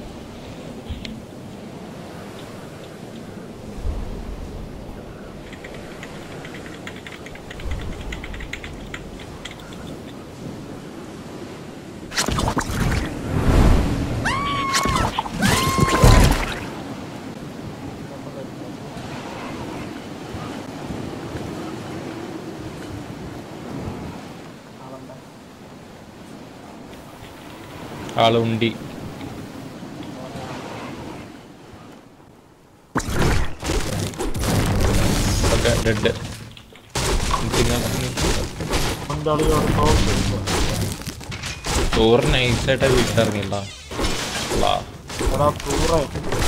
ആളുണ്ടി ഓക്കെ ഡെഡ് കൊണ്ടളിയോട് തോന്നുന്നു ചോറ് നൈസായിട്ട് വീട്ടിലിറങ്ങില്ല എടാ തൂറേ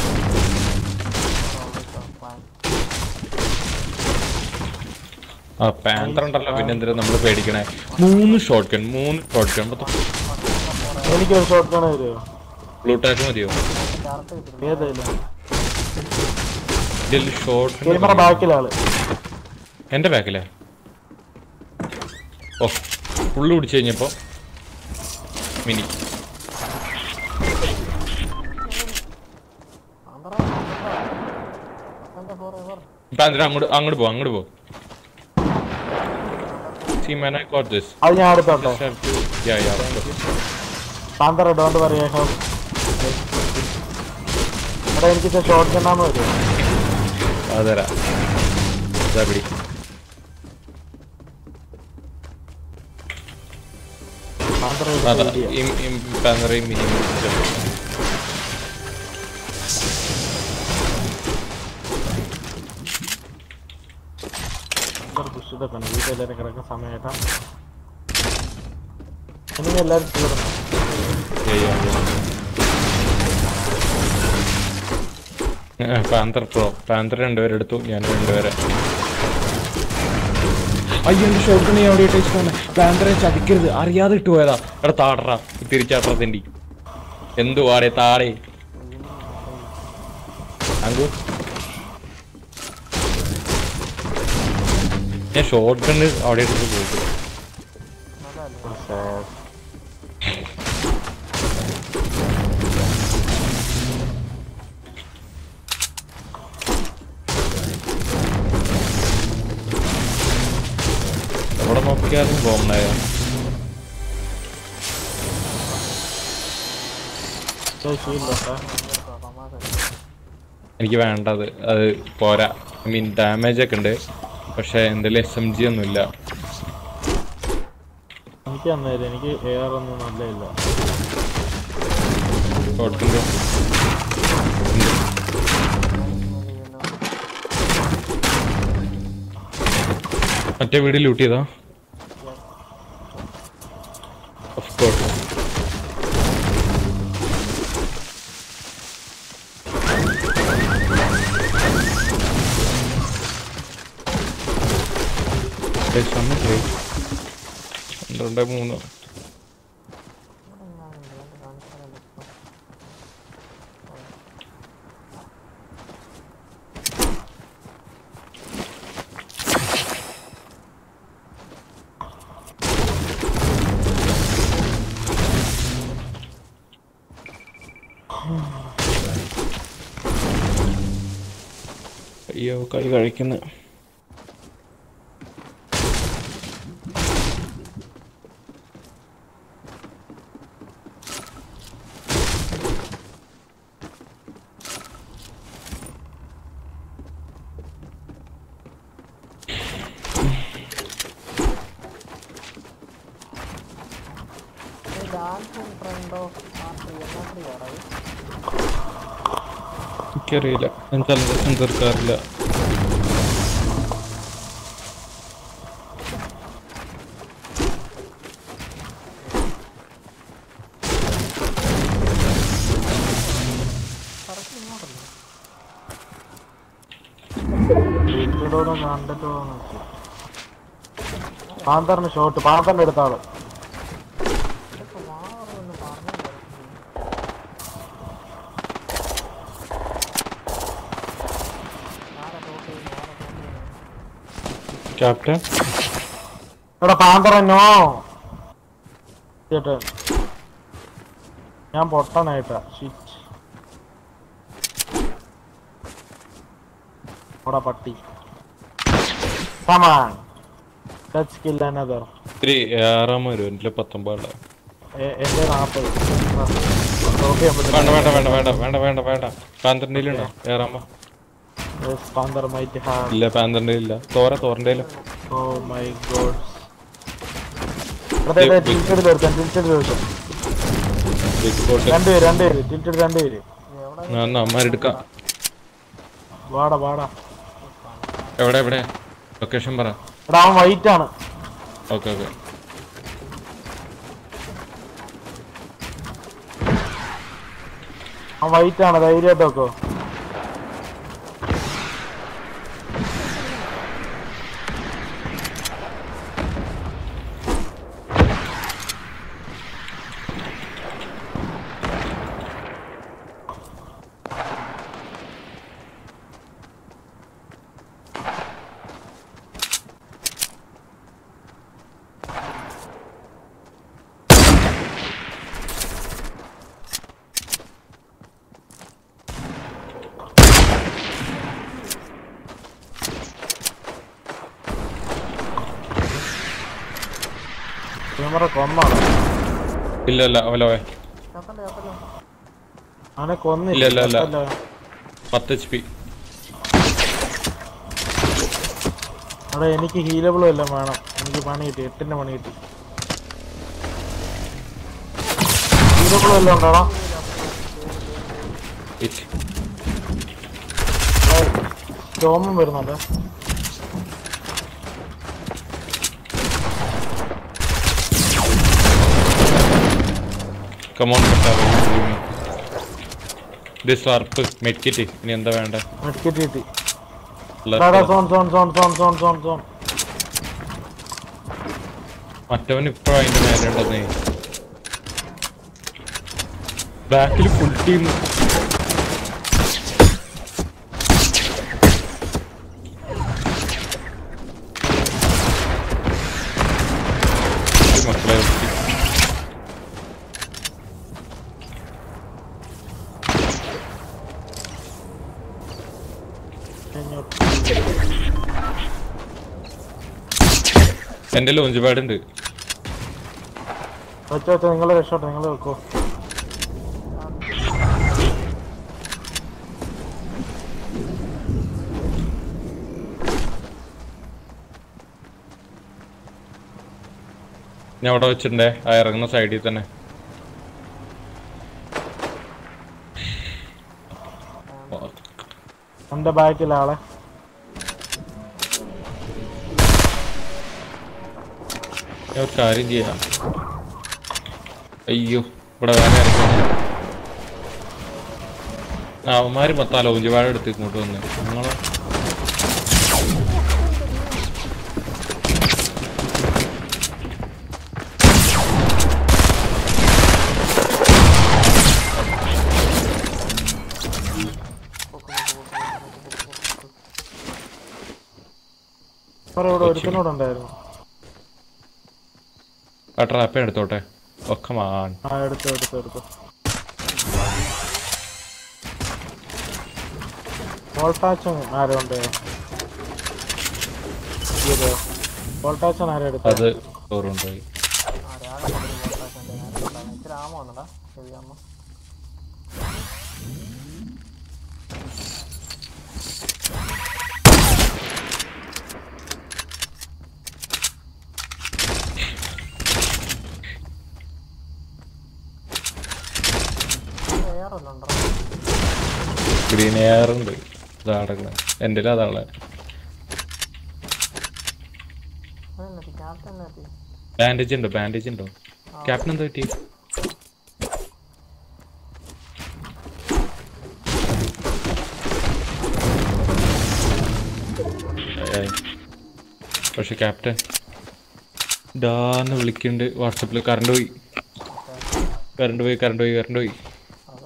ആ പാന്തർ ഉണ്ടല്ലോ പിന്നെ എന്തിനാ നമ്മൾ പേടിക്കണേ മൂന്ന് ഷോട്ട് ഗൺ മൂന്ന് ഷോട്ട് ഗൺ എനിക്കൊരു ഷോട്ട് ഗൺ തരുമോ ബ്ലൂ ടാക്ക് മതിയോ ഏതായാലും ഇതിൽ ഷോട്ട് ഗെയിമറെ ബാക്കിലാള് എന്റെ ബാക്കിലെ ഓ ഫുള്ള് പിടിച്ചു കഴിഞ്ഞപ്പോ മിനി പാന്തര അങ്ങോട്ട് അങ്ങോട്ട് പോ അങ്ങോട്ട് പോ See man, I got this. അത് ഞാൻ എടുത്തോട്ടെ Just have to... Yeah, yeah. of course. Panther don't പറയാ എടാ എനിക്ക് ഷോട്ട് ഗണ്ണാന്ന് വരും അതരാ ഇതാ പിടി പാന്തർ അതാ ഈ ഈ പാന്തറയും മിനി പുഷിതൊക്കെ വീട്ടിലെല്ലാരും കിടക്കുന്ന സമയത്താ ഇനി എല്ലാരും തീർന്നു പാന്തർ പ്രോ പാന്തർ രണ്ടുപേരെ എടുത്തു ഞാൻ രണ്ടുപേരെ അയ്യോ എന്റെ ഷോട്ടിന് ഞാൻ അവിടെ ഇട്ടേച്ചാണ് പാന്തറെ ചതിക്കരുത് അറിയാതെ ഇട്ട് പോയതാ എടാ താടറാ തിരിച്ചാട്ടറ തെണ്ടി എന്തുവാടേ താടേ അങ്കു ഞാൻ ഷോട്ട് ഗണ്ണ് അവിടെ എടുത്ത് പോയി എവിടെ നോക്കിയാലും ബോംബായ എനിക്ക് വേണ്ടത് അത് പോരാ ഐ മീൻ ഡാമേജ് ഒക്കെ ഉണ്ട് പക്ഷെ എന്തെങ്കിലും എസ് എം ജി ഒന്നുമില്ല എനിക്ക് തന്നേരും എനിക്ക് എയർ ഒന്നും നല്ലയില്ല കൊടുക്കുമ്പോ മറ്റേ വീട് ലൂട്ട് ചെയ്താ ഓഫ് കോഴ്സ് പന്ത്രണ്ട് മൂന്ന് അയ്യോ കൈ കഴിക്കുന്നു ഡാൻസ് ഫ്രണ്ടോ ആ ഫ്രീ എന്നാ ഫ്രീ ആറായി എനിക്കറിയില്ല ഞാൻ ചലഞ്ചസും തീർക്കാറില്ല കറക്റ്റ് ഇങ്ങോട്ടല്ലേ വീട്ടിലൂടെ കണ്ടിട്ട് നോക്കി പാന്തറിന് ഷോട്ട് പാന്തറിന്റെ അടുത്താണ് ഇതൊക്കെ മാറുമെന്ന് പറഞ്ഞു ആരെ ടോട്ട് ചെയ്യുന്നു ആരെ ടോട്ട് ചെയ്യുന്നു ക്യാപ്റ്റൻ എടാ പാന്തറന്നോ ചേട്ടൻ ഞാൻ പൊട്ടനായിട്ടാ ഷിറ്റ് ഓടാ പട്ടി കമാൺ ടച്ച് കിൽ അനദർ ഇത്തിരി ആറാമ വരും എൻ്റെ പത്തൊമ്പത് എന്റെ നാപ്പത് ഡ്രോപ്പ് ചെയ്യാൻ വേണ്ട വേണ്ട വേണ്ട വേണ്ട വേണ്ട വേണ്ട വേണ്ട പാന്തറിൻ്റെ ഉണ്ടോ ഏറാമ പാന്തർ മൈറ്റ് ഹാവ് ഇല്ല പാന്തറിൻ്റെ ഇല്ല തോര തോരൻ്റെ ഓ മൈ ഗോഡ് അതെ ടിൽറ്റഡ് തീർക്കാം ടിൽറ്റഡ് തീർക്കാം രണ്ടുപേര് രണ്ടുപേര് ടിൽറ്റഡ് രണ്ടുപേര് ഞാൻ അമ്മാരെടുക്കാം വാടാ വാടാ എവിടെ എവിടെ ലൊക്കേഷൻ പറ എടാ അവൻ വൈറ്റ് ആണ് ഓക്കെ ഓക്കെ അവൻ വൈറ്റ് ആണ് ധൈര്യമായിട്ട് വെക്കോ ക്യാമറ കൊന്നാണ് ഇല്ല ഇല്ല അവലോ കത്തല്ലേ കത്തല്ലേ അവനെ കൊന്നില്ല ഇല്ല, ഇല്ല, ഇല്ല. കൊന്നല്ല. പത്ത് എച്ച് പി എടാ എനിക്ക് ഹീലബിളും എല്ലാം വേണം എനിക്ക് പണി കിട്ടി എട്ടിന്റെ പണി കിട്ടി ഹീലബിളും എല്ലാം ഉണ്ടോടാ രോമം വരുന്നുണ്ട് കമോൺ ദിസ് വാർപ്പ് മെഡ്കിറ്റ് ഇനി എന്താ വേണ്ട മെഡിക്കറ്റ് കിട്ടി Left എടാ ആണ്. Zone zone zone zone zone zone zone മറ്റവൻ ഇപ്പൊ അതിന്റെ മേലെ ഉണ്ടെന്നേ ബാക്കിൽ ഫുൾ ടീം മക്കളെ ഒത്തി. എന്റെ ലോഞ്ച് പാഡ് ഉണ്ട് വെച്ചോ വെച്ചോ നിങ്ങൾ രക്ഷോട്ടെ നിങ്ങൾ വെക്കോ ഞാൻ അവിടെ വെച്ചിട്ടുണ്ടേ ആ ഇറങ്ങുന്ന സൈഡിൽ തന്നെ എന്റെ ബാക്കിലാളെ ഞാൻ ഒരു കാര്യം ചെയ്യാം അയ്യോ ഇവിടെ വേറെ ഇറങ്ങുന്നു ആ അവന്മാര് മൊത്തം ലോഞ്ച് എടുത്ത് ഇങ്ങോട്ട് വന്ന് നിങ്ങളെ സാറേ ഇവിടെ ഒരുത്തനോട് ഉണ്ടായിരുന്നു ആ ട്രാപ്പേ എടുത്തോട്ടെ ഒക്കെ മാൻ ആ എടുത്തു എടുത്തു എടുത്തു വോൾട്ടാച്ചും ആരും ഉണ്ട് ഇത് വോൾട്ടാച്ചൻ ആരും എടുത്തു അത് ചോറുണ്ടായി ഇച്ചിരി ആമ വന്നടാ ചെറിയ ആമ വേറൊന്നും ഉണ്ടോ ഗ്രീൻ എയർ ഉണ്ട് ഇതാടക്കണ എൻ്റെ അതാളെ അതെന്നെത്തി ക്യാപ്റ്റൻ എന്നെത്തി ബാൻഡേജ് ഉണ്ടോ ബാൻഡേജ് ഉണ്ടോ ക്യാപ്റ്റൻ എന്താ പറ്റി ഏയ്. പക്ഷെ ക്യാപ്റ്റൻ ഡാന്ന് വിളിക്കുന്നുണ്ട് വാട്സപ്പിൽ കറണ്ട് പോയി കറണ്ട് പോയി കറണ്ട് പോയി കറണ്ട് പോയി അതെ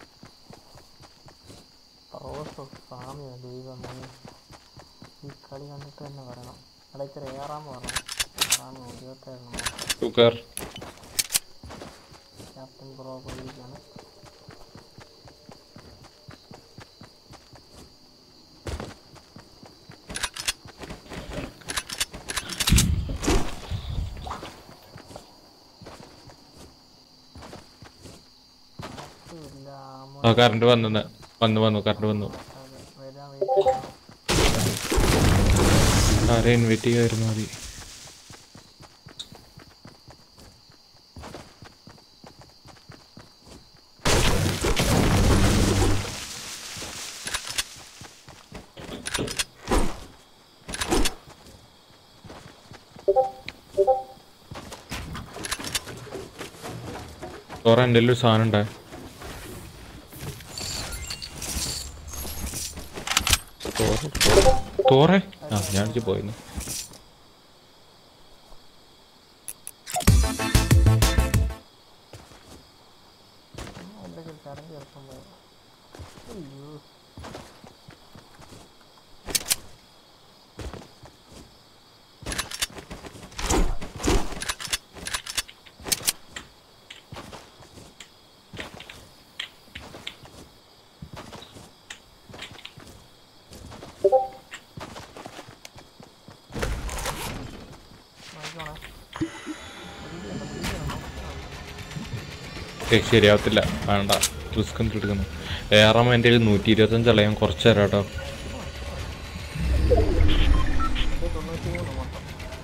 റോസ് സ്വാമിയോ ദൈവമേ ഈ കളി കണ്ടിട്ട് തന്നെ വരണം അവിടെ ഇച്ചിരി ഏറാന്ന് പറഞ്ഞു ഏറാന്ന് ഇരുപത്തേഴ് സൂക്കർ ക്യാപ്റ്റൻ ബ്രോ പോയിരിക്കുകയാണ് ഇല്ല ആ കറണ്ട് വന്നു വന്നു വന്നു കറണ്ട് വന്നു വരാൻ വെയിറ്റ് ആരെ ഇൻവൈറ്റ് ചെയ്യായിരുന്നു മതി തോറ എൻ്റെ ഒരു സാധനം ഉണ്ടാ തോറെ ആ ഞാൻ പോയിരുന്നു എന്തെങ്കിലും കറങ്ങി കിടക്കുമ്പോൾ അയ്യോ നോക്കിക്കോണേ ഏയ് ശരിയാവത്തില്ല വേണ്ട റിസ്ക് ഒന്നും എടുക്കുന്നു ഏറാമ എൻ്റെ കയ്യിൽ നൂറ്റി ഇരുപത്തഞ്ച് അളയാൻ കുറച്ച് തരാം കേട്ടോ ഇത് തൊണ്ണൂറ്റി മൂന്ന് മൊത്തം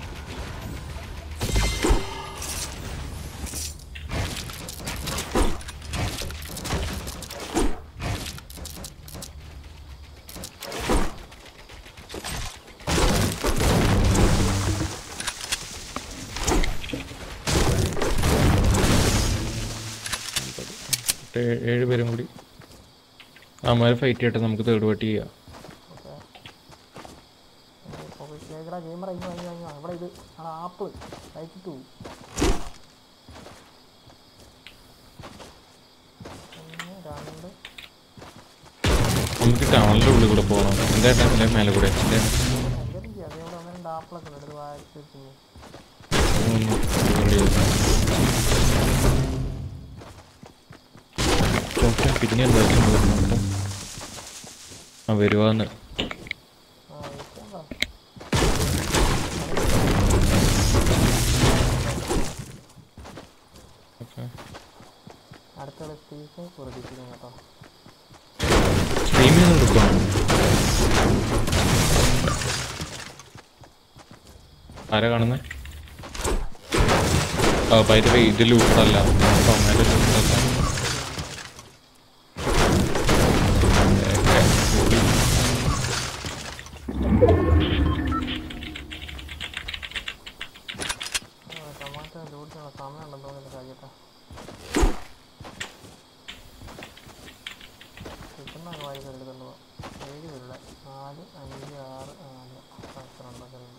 ഏ- ഏഴ് പേരും കൂടി അമ്മമാരെ ഫൈറ്റ് ചെയ്യട്ടെ നമുക്ക് തേർഡ് പാർട്ടി ചെയ്യാം കേക്കടാ ഗെയിമർ അയ്യോ അയ്യോ അയ്യോ ഇവിടെ ഇത് ആ ആപ്പ് ലൈറ്റ് ടു ഒന്ന് രണ്ട് നമുക്ക് ടൗണിൻ്റെ ഉള്ളിൽ കൂടെ പോകണം എൻ്റെ ഏട്ടൻ്റെ മേലെ കൂടെ എൻ്റെ എന്തെങ്കിലും ചെയ്യാം അതേപോലെ ഒന്ന് രണ്ട് ആപ്പിളൊക്കെ ഉണ്ട് എടുത്ത് വായിച്ച് വെക്കുന്നു പിന്നെ എന്താ വരുന്നുണ്ട് ആ വരുവാന്ന് ആ വെയിറ്റ് പറ ഓക്കെ അടുത്തുള്ള സ്റ്റേഷൻ പ്രതീക്ഷിക്കുന്നു കേട്ടോ സ്ട്രീം ചെയ്ത് കൊടുക്കണം ആരാ കാണുന്നത് ബൈ ദ വേ ഇത് ലൂട്ടല്ല ടൊമാറ്റോ ലൂട്ടല്ല ടൊമാറ്റോ ലൂട്ടിനുള്ള സമയം ഉണ്ടെന്ന് തോന്നുന്നില്ല കാര്യട്ടാ കിട്ടുന്ന വാരി എടുത്തുള്ളൂ ഏഴ് പേരുടെ നാല് അഞ്ച് ആറ് നാല് പന്ത്രണ്ട് പേരുണ്ട്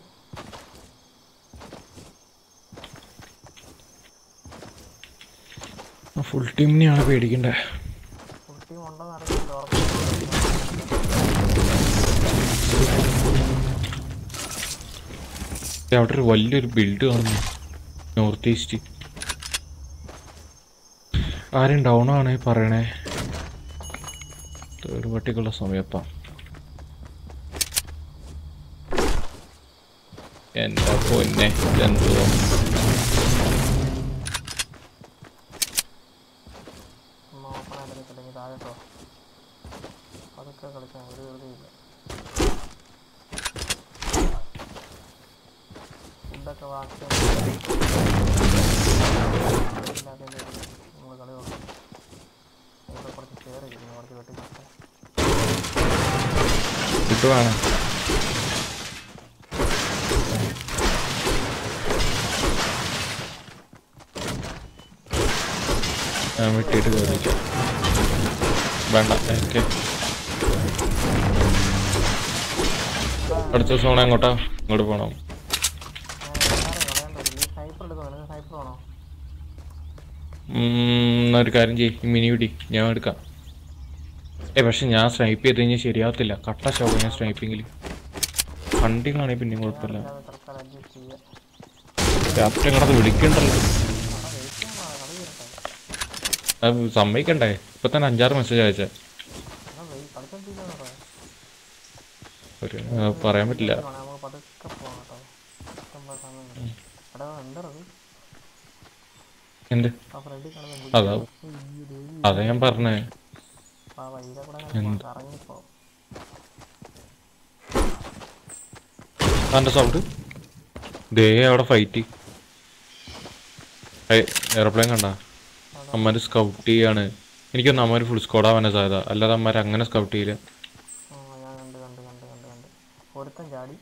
ഫുൾ ടീമിനെയാണ് പേടിക്കണ്ടേ ഫുൾ ടീം ഉണ്ടെന്ന് അറിയില്ല ഉറപ്പില്ല ദേ അവിടെ ഒരു വലിയൊരു ബിൽഡ് കാണുന്നു നോർത്ത് ഈസ്റ്റ് ആരും ഡൗൺ ആണേ പറയണേ തേർഡ് പട്ടിക്കുള്ള സമയപ്പാ എന്താ പൊന്നെ ഇതെന്തുവാ ഒന്ന് ഓപ്പൺ ആയിട്ട് നിൽക്കില്ലെങ്കിൽ താഴെട്ടോ അതൊക്കെ കളിക്കാൻ ഒരു വെറുതെയില്ല ഫുഡൊക്കെ വാക്കി നമ്മൾ കളി നോക്കാം ഇവിടെ കുറച്ച് കയറി ഇരിക്കുന്നു കുറച്ച് വെട്ടി ഫുഡ് വേണം ഞാൻ വെട്ടിയിട്ട് കയറിച്ചു വേണ്ട എനിക്ക് അടുത്ത സോണ എങ്ങോട്ടാ ഇങ്ങോട്ട് പോകണം സ്നൈപ്പർ എടുക്കണോ നിങ്ങൾക്ക് സ്നൈപ്പർ വേണോ എന്നാ ഒരു കാര്യം ചെയ്യ് മിനി പിടി ഞാൻ എടുക്കാം ഏ പക്ഷെ ഞാൻ സ്നൈപ്പ് ചെയ്ത് കഴിഞ്ഞാൽ ശരിയാവത്തില്ല കട്ട ശോകം ഞാൻ സ്നൈപ്പിങ്ങിൽ ഫണ്ടിങ് ആണെങ്കിൽ പിന്നെയും കുഴപ്പമില്ല അത് തൽക്കാലം അഡ്ജസ്റ്റ് ചെയ്യുക ക്യാപ്റ്റൻ കിടന്ന് വിളിക്കണ്ടല്ലോ അവിടെ വെയിറ്റ് ചെയ്യണോ കളി വരട്ടെ അത് സമ്മതിക്കണ്ടേ ഇപ്പൊ തന്നെ അഞ്ചാറ് മെസ്സേജ് അയച്ചേ എന്നാൽ വെയി കളിച്ചോണ്ടിരിക്കുന്നു പറയാം ഒരു ആ, പറയാൻ പറ്റില്ല നമുക്ക് പതുക്കെ പോകാം കേട്ടോ ഇഷ്ടംപോലെ സമയം ഉണ്ട്. എടാ എന്തത് എന്ത് ആ ഫ്രണ്ടിൽ കാണുന്ന അതാ അതാ ഞാൻ പറഞ്ഞേ ആ വഴിയിലെ കൂടെ എന്ത്? ഇറങ്ങിപ്പോ അതിന്റെ സൗണ്ട് ദേ അവിടെ ഫൈറ്റ് എയർപ്ലെയിൻ കണ്ട അമ്മമാര് സ്കൗട്ട് ചെയ്യാണ് എനിക്കൊന്ന് അമ്മമാര് ഫുൾ സ്കോഡ് ആവാനാ സാധ്യത അല്ലാതെ അമ്മമാര് അങ്ങനെ സ്കൗട്ട് ചെയ്യില്ല ആ ഞാൻ കണ്ട് കണ്ട് കണ്ട് കണ്ട് കണ്ട് ഒരുത്തൻ ചാടി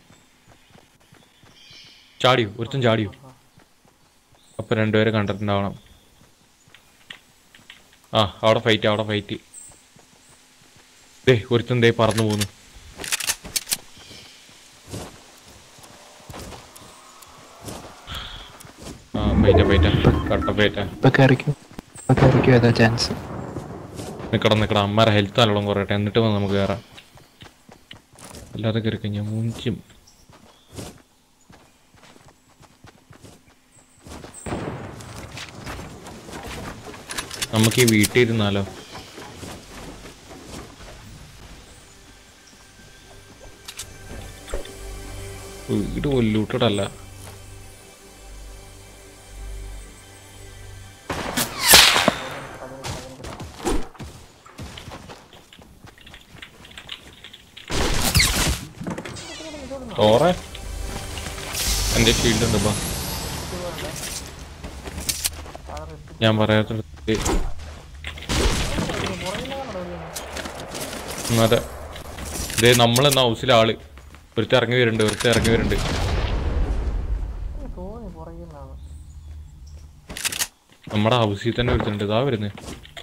ചാടിയോ ഒരുത്തൻ ചാടിയോ അപ്പൊ രണ്ടുപേരെ കണ്ടിട്ടുണ്ടാവണം ആ അവിടെ ഫൈറ്റ് അവിടെ ഫൈറ്റ് ദേ ഒരുത്തൻ ദേ പറന്നു പോന്നു ആ ഫൈറ്റ ഫൈറ്റ കട്ട ഫൈറ്റ ഇപ്പൊ കയറിക്കും ഇപ്പൊ കയറിക്കും ഏതാ ചാൻസ് നിക്കട നിക്കട അമ്മയുടെ ഹെൽത്ത് നല്ലോണം കുറയട്ടെ എന്നിട്ട് വന്ന് നമുക്ക് കയറാം അല്ലാതെ കയറി കഴിഞ്ഞാൽ മൂഞ്ചും നമുക്ക് ഈ വീട്ടിൽ ഇരുന്നാലോ വീട് കൊല്ലൂട്ടടല്ല ഓറെ എന്റെ ഷീൽഡ് ഉണ്ട് ബാ ഞാൻ പറയാത്ത അതെ ഇതേ നമ്മളെന്നാ ഹൗസിലെ ആള് ഒരുത്ത ഇറങ്ങി വരുന്നുണ്ട് ഒരുത്ത ഇറങ്ങി വരുന്നുണ്ട് തോന്നി പുറകിൽ നിന്നാണ് നമ്മുടെ ഹൗസിൽ തന്നെ വരുന്നുണ്ട് ഇതാ വരുന്നത്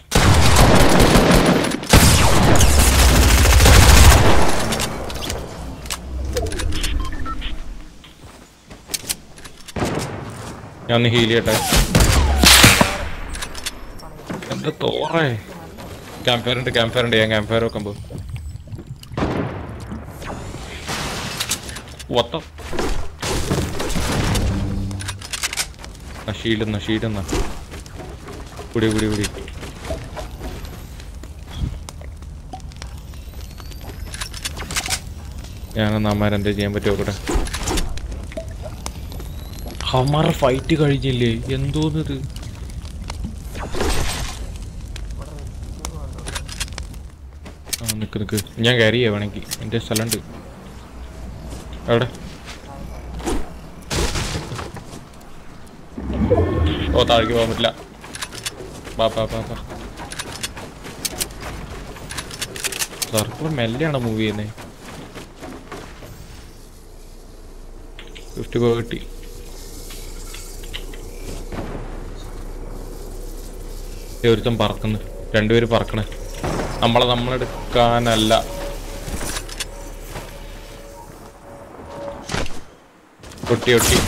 ഞാൻ ഒന്ന് ഹീൽ ചെയ്യട്ടെ എന്താ തോറേ ക്യാമ്പ് ഫയർ ഉണ്ട് ക്യാമ്പ് ഫയർ ഉണ്ട് ഞാൻ ക്യാമ്പ് ഫയർ വെക്കുമ്പോ ഒത്ത ഷീൽഡ് എന്നാ ഷീൽഡ് എന്നാ കുടി കുടി കുടി ഞാനൊന്ന് അമ്മാരെന്താ ചെയ്യാൻ പറ്റുമോ നോക്കട്ടെ അമ്മാരുടെ ഫൈറ്റ് കഴിഞ്ഞില്ലേ എന്തോന്നത് ആ നിക്ക് നിക്ക് ഞാൻ ക്യാരി ചെയ്യാം വേണമെങ്കിൽ എൻ്റെ സ്ഥലമുണ്ട് എവിടെ ഓ താഴേക്ക് പോകാൻ പറ്റില്ല വാ വാ വാ വാ സർക്കിൾ മെല്ലെയാണ് മൂവ് ചെയ്യുന്നത് ഫിഫ്റ്റി കിട്ടി ദേ ഒരുത്തൻ പറക്കുന്നു രണ്ടുപേര് പറക്കണേ നമ്മളെ നമ്മളെടുക്കാനല്ല ഒട്ടി ഒട്ടി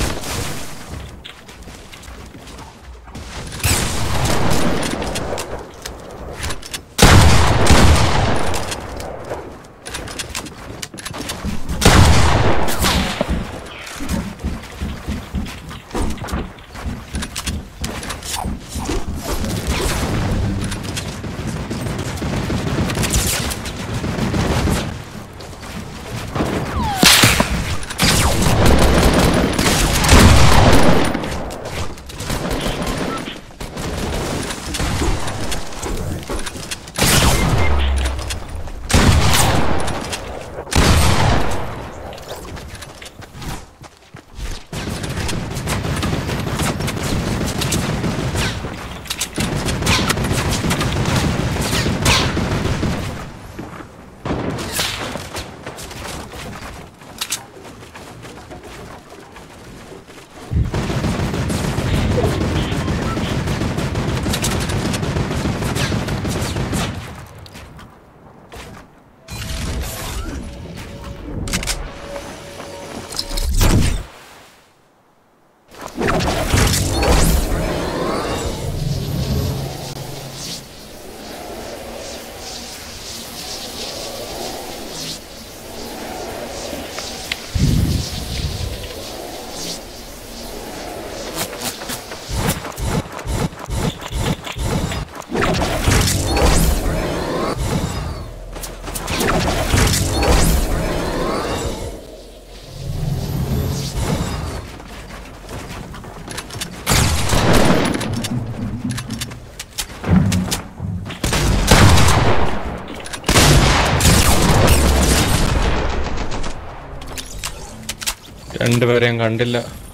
രണ്ടുപേരെയും കണ്ടില്ല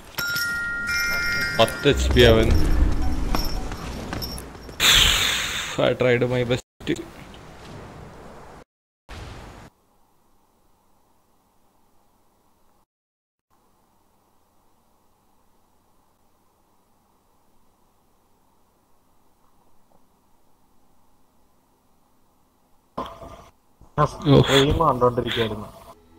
പത്ത് എച്ച് പി അവൻ I tried my best stream കണ്ടോണ്ടിരിക്കായിരുന്നു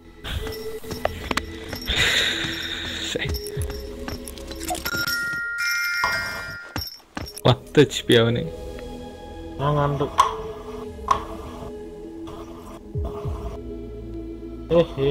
പത്ത് എച്ച് പി അവന് ഞാൻ കണ്ടു ഏഹേ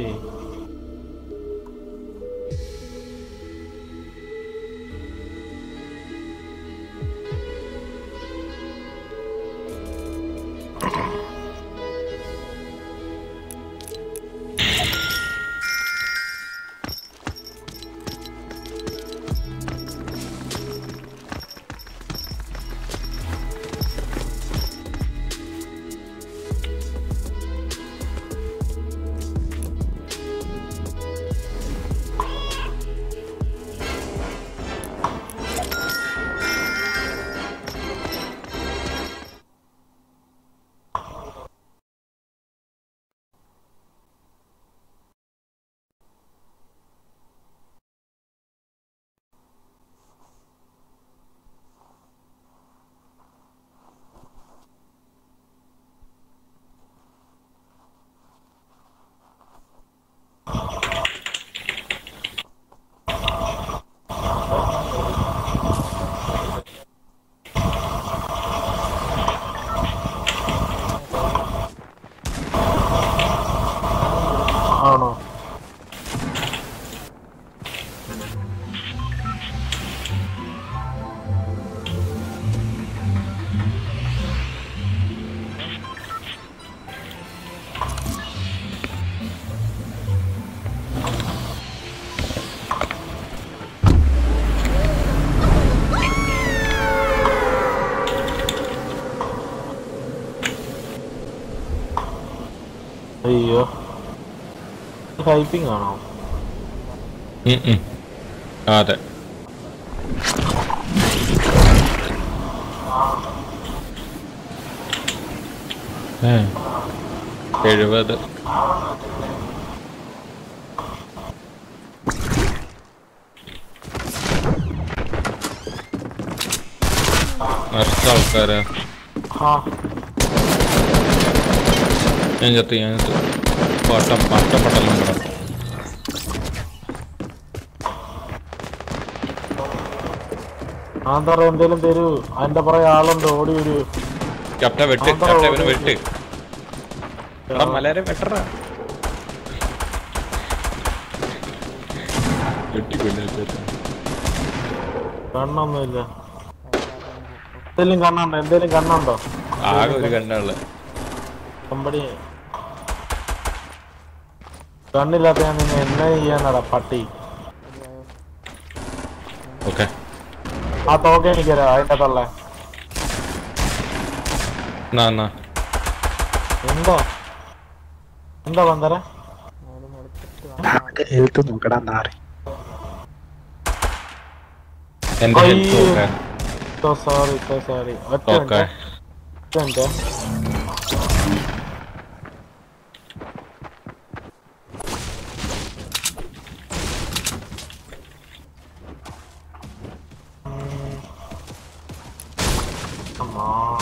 ആണോ അയ്യോ ഹൈപ്പിംഗ് ആണോ ഉം ഉം. ആ, അതെ ഏ എഴുപത് നിറച്ച ആൾക്കാരാ ആ ഞാൻ ചത്തി ഞാൻ ചത്തു പട്ടം പട്ടം പട്ടം കിടക്കും ഞാൻ പറയാ എന്തേലും തരൂ അതിന്റെ പുറകെ ആളുണ്ട് ഓടി വരൂ ചപ്റ്റ വെട്ട് ചപ്റ്റ ഇവന് വെട്ട് എടാ മലരെ വെട്ടറ വെട്ടി കൊല്ലുക കണ്ണൊന്നുമില്ല എന്തേലും കണ്ണുണ്ടോ എന്തേലും കണ്ണുണ്ടോ ആകെ ഒരു കണ്ണുള്ള കമ്പടി കണ്ണില്ലാത്ത ഞാൻ നിന്നെ എന്നെ ചെയ്യാനാടാ പട്ടി ഓക്കെ ആ തോക്കെ എനിക്കരാ അതിന്റെ തള്ള എന്നാ എന്നാ എന്തോ എന്താ പന്തര ഹെൽത്ത് നോക്കടാ നാറി എന്റെ ഹെൽത്ത് നോക്കാൻ സോ സോറി സോ സോറി ഒറ്റ ഓക്കെ മിനിറ്റ് ഒറ്റ മിനിറ്റ് Come on.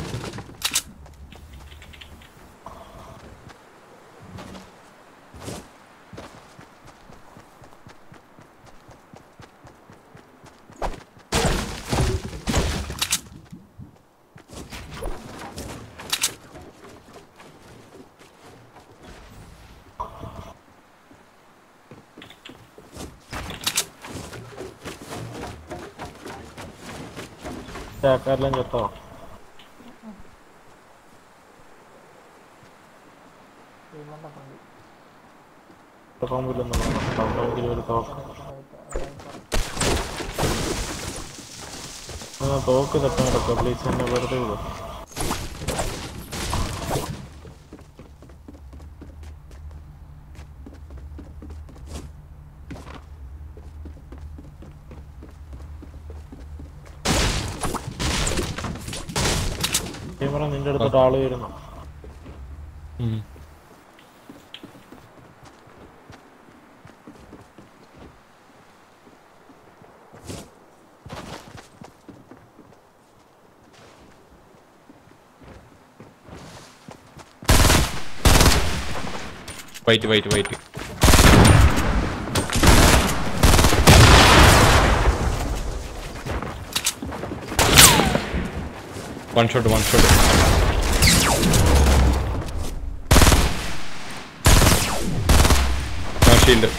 ചാക്കാരെല്ലാം ചെത്തോ തോക്കിലൊന്നും ഒരു തോക്ക് ആ, തോക്ക് തട്ടാൻ കിടക്കുക പ്ലീസ് എന്നെ വെറുതെ വിടും ക്യാമറ നിന്റെ അടുത്തോട്ട് ആള് വരുന്നു white white white one shot one shot shield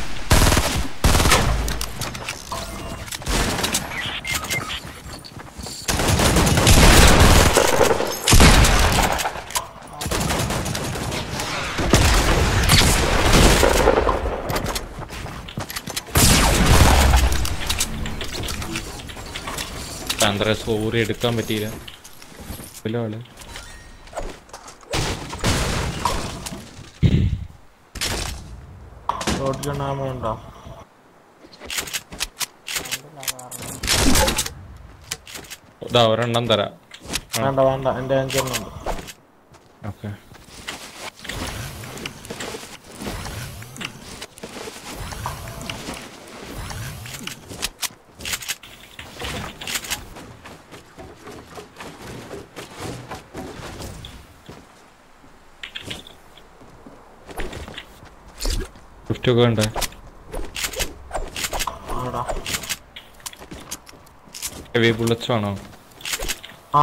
അന്തര സോറി എടുക്കാൻ പറ്റിയില്ല വല്ല ആള് റോഡിൽ നാമ ഉണ്ടോ ഇതാ ഒരെണ്ണം തരാം വേണ്ട വേണ്ട എന്റെ അഞ്ചെണ്ണം ഉണ്ട് ഓക്കെ ഫിഫ്റ്റി ഒക്കെ വേണ്ടേ ആടാ ഹെവി ബുള്ളറ്റ്സ് ആണോ ആ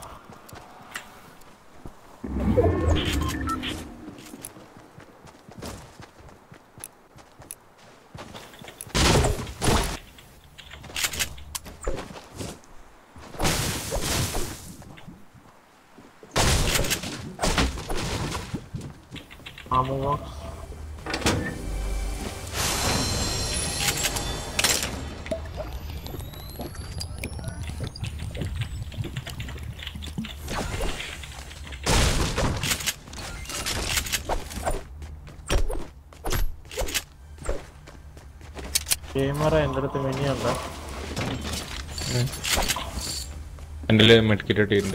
Ammo box. ക്യാമറ എൻ്റെ അടുത്ത് മിനിയുണ്ടോ എൻ്റെ മെഡിക്കറ്റ് ഇട്ടിട്ടുണ്ട്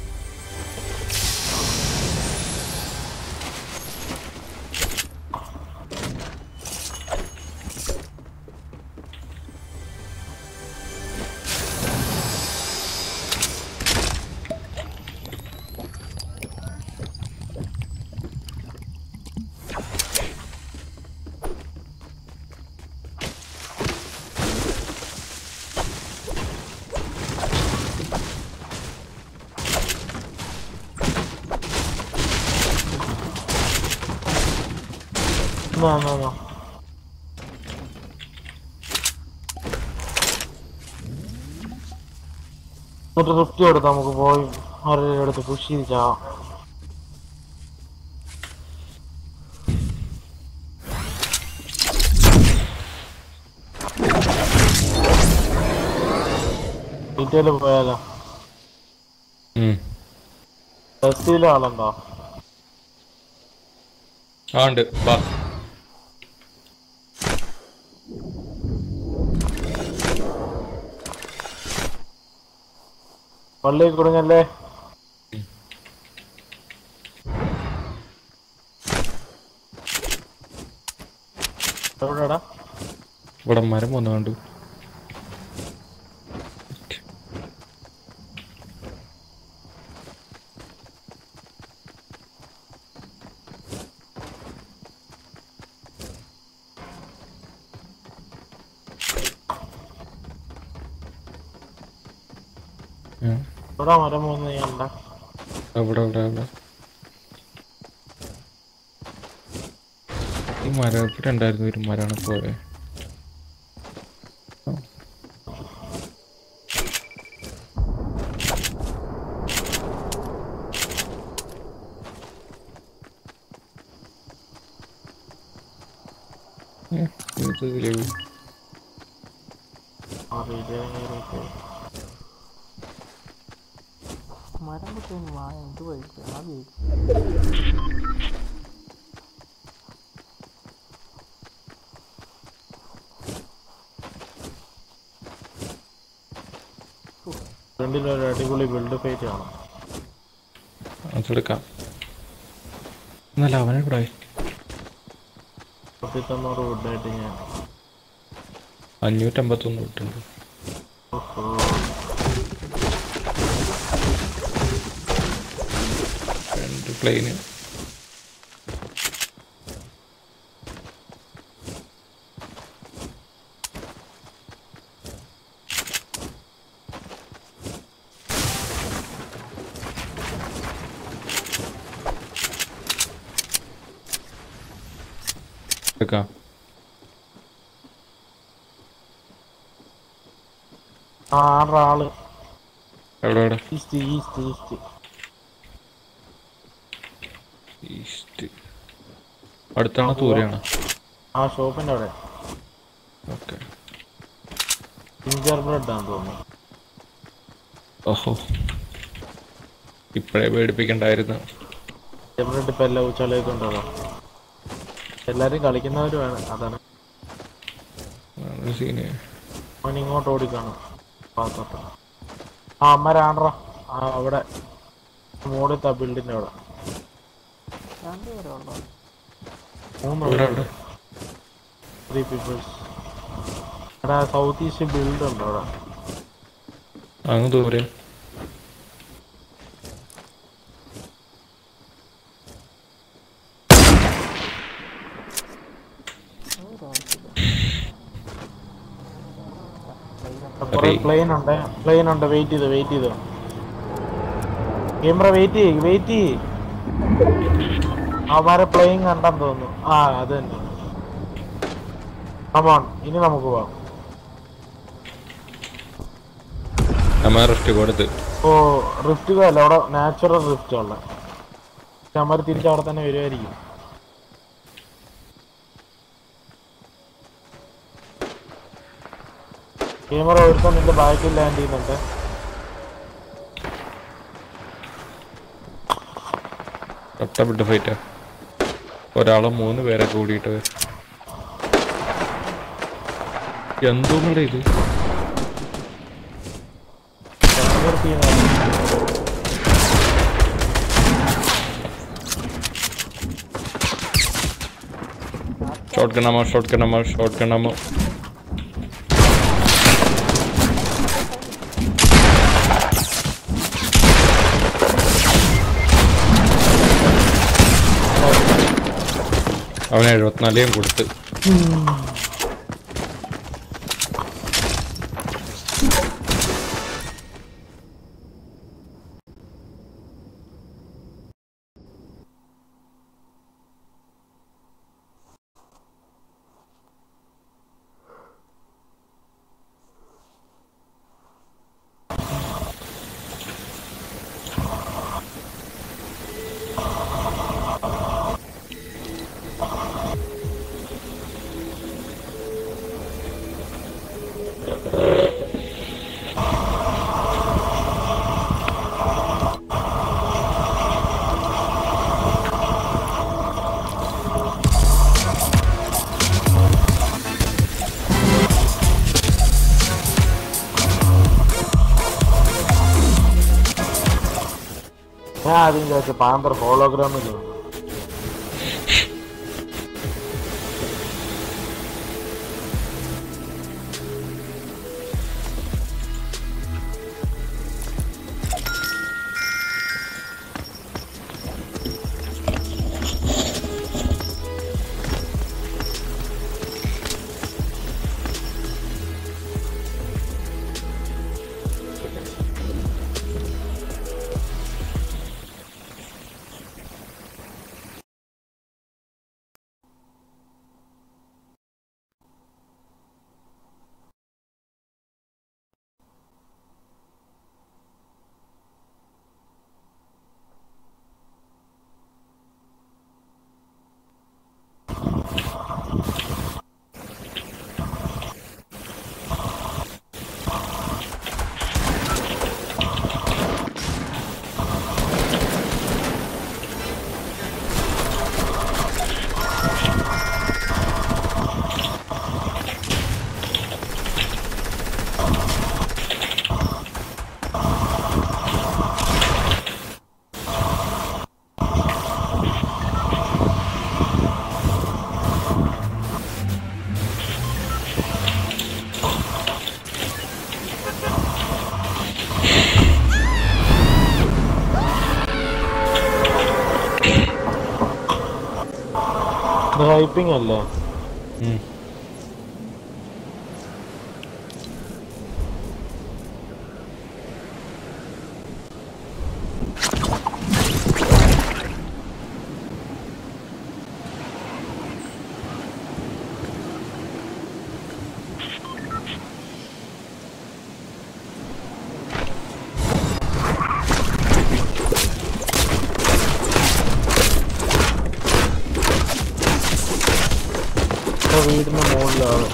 No, no, no. ഒരു ഫിഫ്റ്റി എടുത്ത് നമുക്ക് പോയി അവരുടെ അടുത്ത് പുഷ് ചെയ്ത് ചാവാം ഡീറ്റെയിൽ പോയാലോ ഉം. ടെസ്റ്റിലെ ആളുണ്ടോ ആ ഉണ്ട് വാ പള്ളി കുടുങ്ങല്ലേ എവിടെടാ ഇവിടെ മരം വന്നു കണ്ടു ഉം. ഇവിടെ മരം പോകുന്ന കണ്ട അവിടെ അവിടെ അവിടെ ഈ മരം ഇവിടെ ഉണ്ടായിരുന്നു ഒരു മരമാണ് പോലെ മരം കുത്തിയതിന് വായ എന്ത് കഴിച്ചു ആ ജയിച്ചു ഫ്രണ്ടിലൊരു അടിപൊളി ബിൽഡ് ഫൈറ്റ് കാണാം അതെടുക്കാം എന്നല്ല അവനെ കൂടെ പത്തി തൊണ്ണൂറ് വുഡായിട്ട് ഞാൻ അഞ്ഞൂറ്റമ്പത്തൊന്ന് വിട്ടുണ്ട് രണ്ട് പ്ലെയിന് എടുക്കാം ആ ആറ് ആള് എവിടെ എവിടെ ഈസ്റ്റ് ഈസ്റ്റ് ഈസ്റ്റ് ഈസ്റ്റ് അടുത്താണോ ദൂരെയാണോ ആ ഷോപ്പിന്റെ അവിടെ ഓക്കെ ജിഞ്ചർ ബ്രെഡ് ആണെന്ന് തോന്നുന്നു ഓഹോ ഇപ്പോഴേ പേടിപ്പിക്കണ്ടായിരുന്നു ജിഞ്ചർ ബ്രെഡ് ഇപ്പൊ എല്ലാ ഉച്ചയിലേക്ക് ഉണ്ടല്ലോ എല്ലാരും കളിക്കുന്നവരുമാണ് അതാണ് അതാണ് സീന് അവൻ ഇങ്ങോട്ട് ഓടിക്കാണും പാത്തോട്ട് ആ അമ്മരാണ്ട്ര ആ അവിടെ മോളിത്തെ ബിൽഡിന്റെ അവിടെ രണ്ടുപേരേ ഉള്ളൂ മൂന്ന് ഇവിടെ അവിടെ ത്രീ പീപ്പിൾസ് എടാ സൗത്ത് ഈസ്റ്റ് ബിൽഡ് ഉണ്ട് അവിടെ അങ്ങ് ദൂരെ കുറെ പ്ലെയിൻ ഉണ്ട് പ്ലെയിൻ ഉണ്ട് വെയിറ്റ് ചെയ്ത് വെയിറ്റ് ചെയ്ത് ക്യാമറ വെയിറ്റ് ചെയ്യ് വെയിറ്റ് ചെയ്യ് അവന്മാരെ പ്ലെയിൻ കണ്ടെന്ന് തോന്നുന്നു ആ അത് തന്നെ കമോൺ ഇനി നമുക്ക് പോവാം നമ്മ റെസ്റ്റ് കൊടുത്ത് ഓ റിഫ്റ്റ് അല്ല അവിടെ നാച്ചുറൽ റിഫ്റ്റ് ഉള്ള അവന്മാർ തിരിച്ച് അവിടെ തന്നെ വരുമായിരിക്കും ക്യാമറ ഒരുത്തം നിന്റെ ബാക്കിൽ ലാൻഡ് ചെയ്യുന്നുണ്ട് തൊട്ടപ്പെട്ട് ഫൈറ്റാ ഒരാളെ മൂന്ന് പേരെ കൂടിയിട്ട് എന്തോന്നടെ ഇത് ക്യാമറ ചെയ്യുന്ന ഷോർട്ട് ഗണ്ണാമോ ഷോർട്ട് ഗണ്ണാമോ ഷോർട്ട് ഗണ്ണാമോ അവന് എഴുപത്തിനാലേയും കൊടുത്ത് ഞാൻ ആദ്യം ചോദിച്ചു പാന്തർ ഹോളോഗ്രാമിൽ ഹൈപ്പിംഗ് അല്ലേ ഉം. ഇപ്പൊ വീടിന്റെ മുകളിലാണ്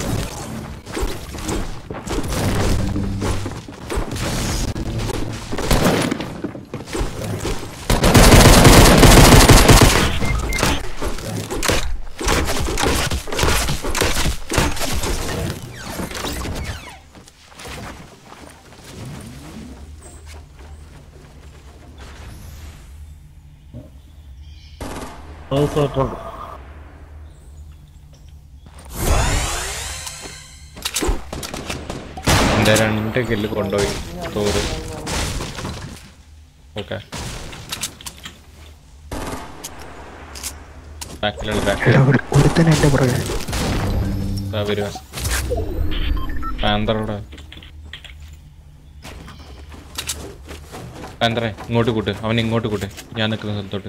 നൈസായിട്ടുണ്ട് എൻ്റെ രണ്ട് കില്ല് കൊണ്ടുപോയി തോറ് ഓക്കെ ബാക്കിലുള്ള ബാക്കിൽ എടാ ഒരു- ഒരുത്തൻ എന്റെ പുറകെ വരുക പാന്തറോടെ പാന്തറെ ഇങ്ങോട്ട് കൂട്ട് അവൻ ഇങ്ങോട്ട് കൂട്ട് ഞാൻ നിൽക്കുന്ന സ്ഥലത്തോട്ട്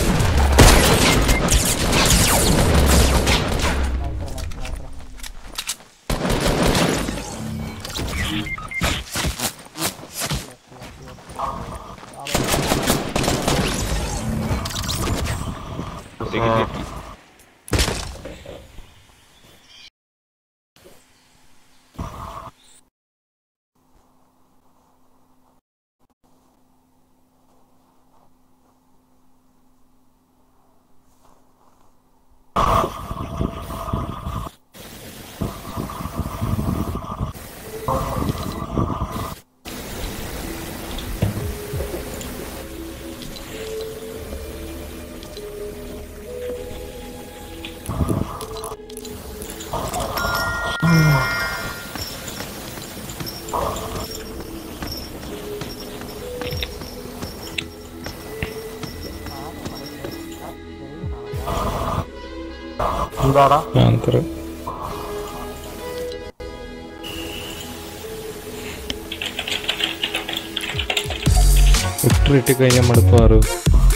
കിട്ടി, കിട്ടി. എന്താടാ പാന്തർ ഇട്ടിട്ട് കഴിഞ്ഞാൽ മടുപ്പ് മാറും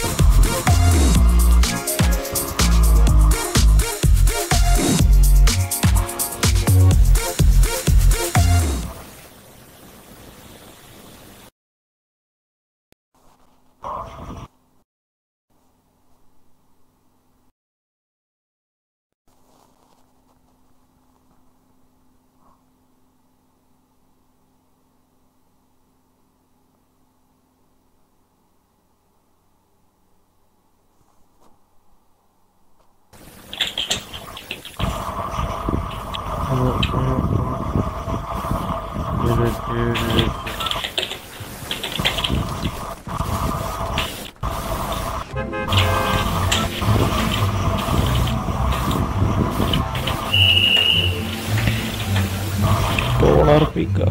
പോളാർ പീക്ക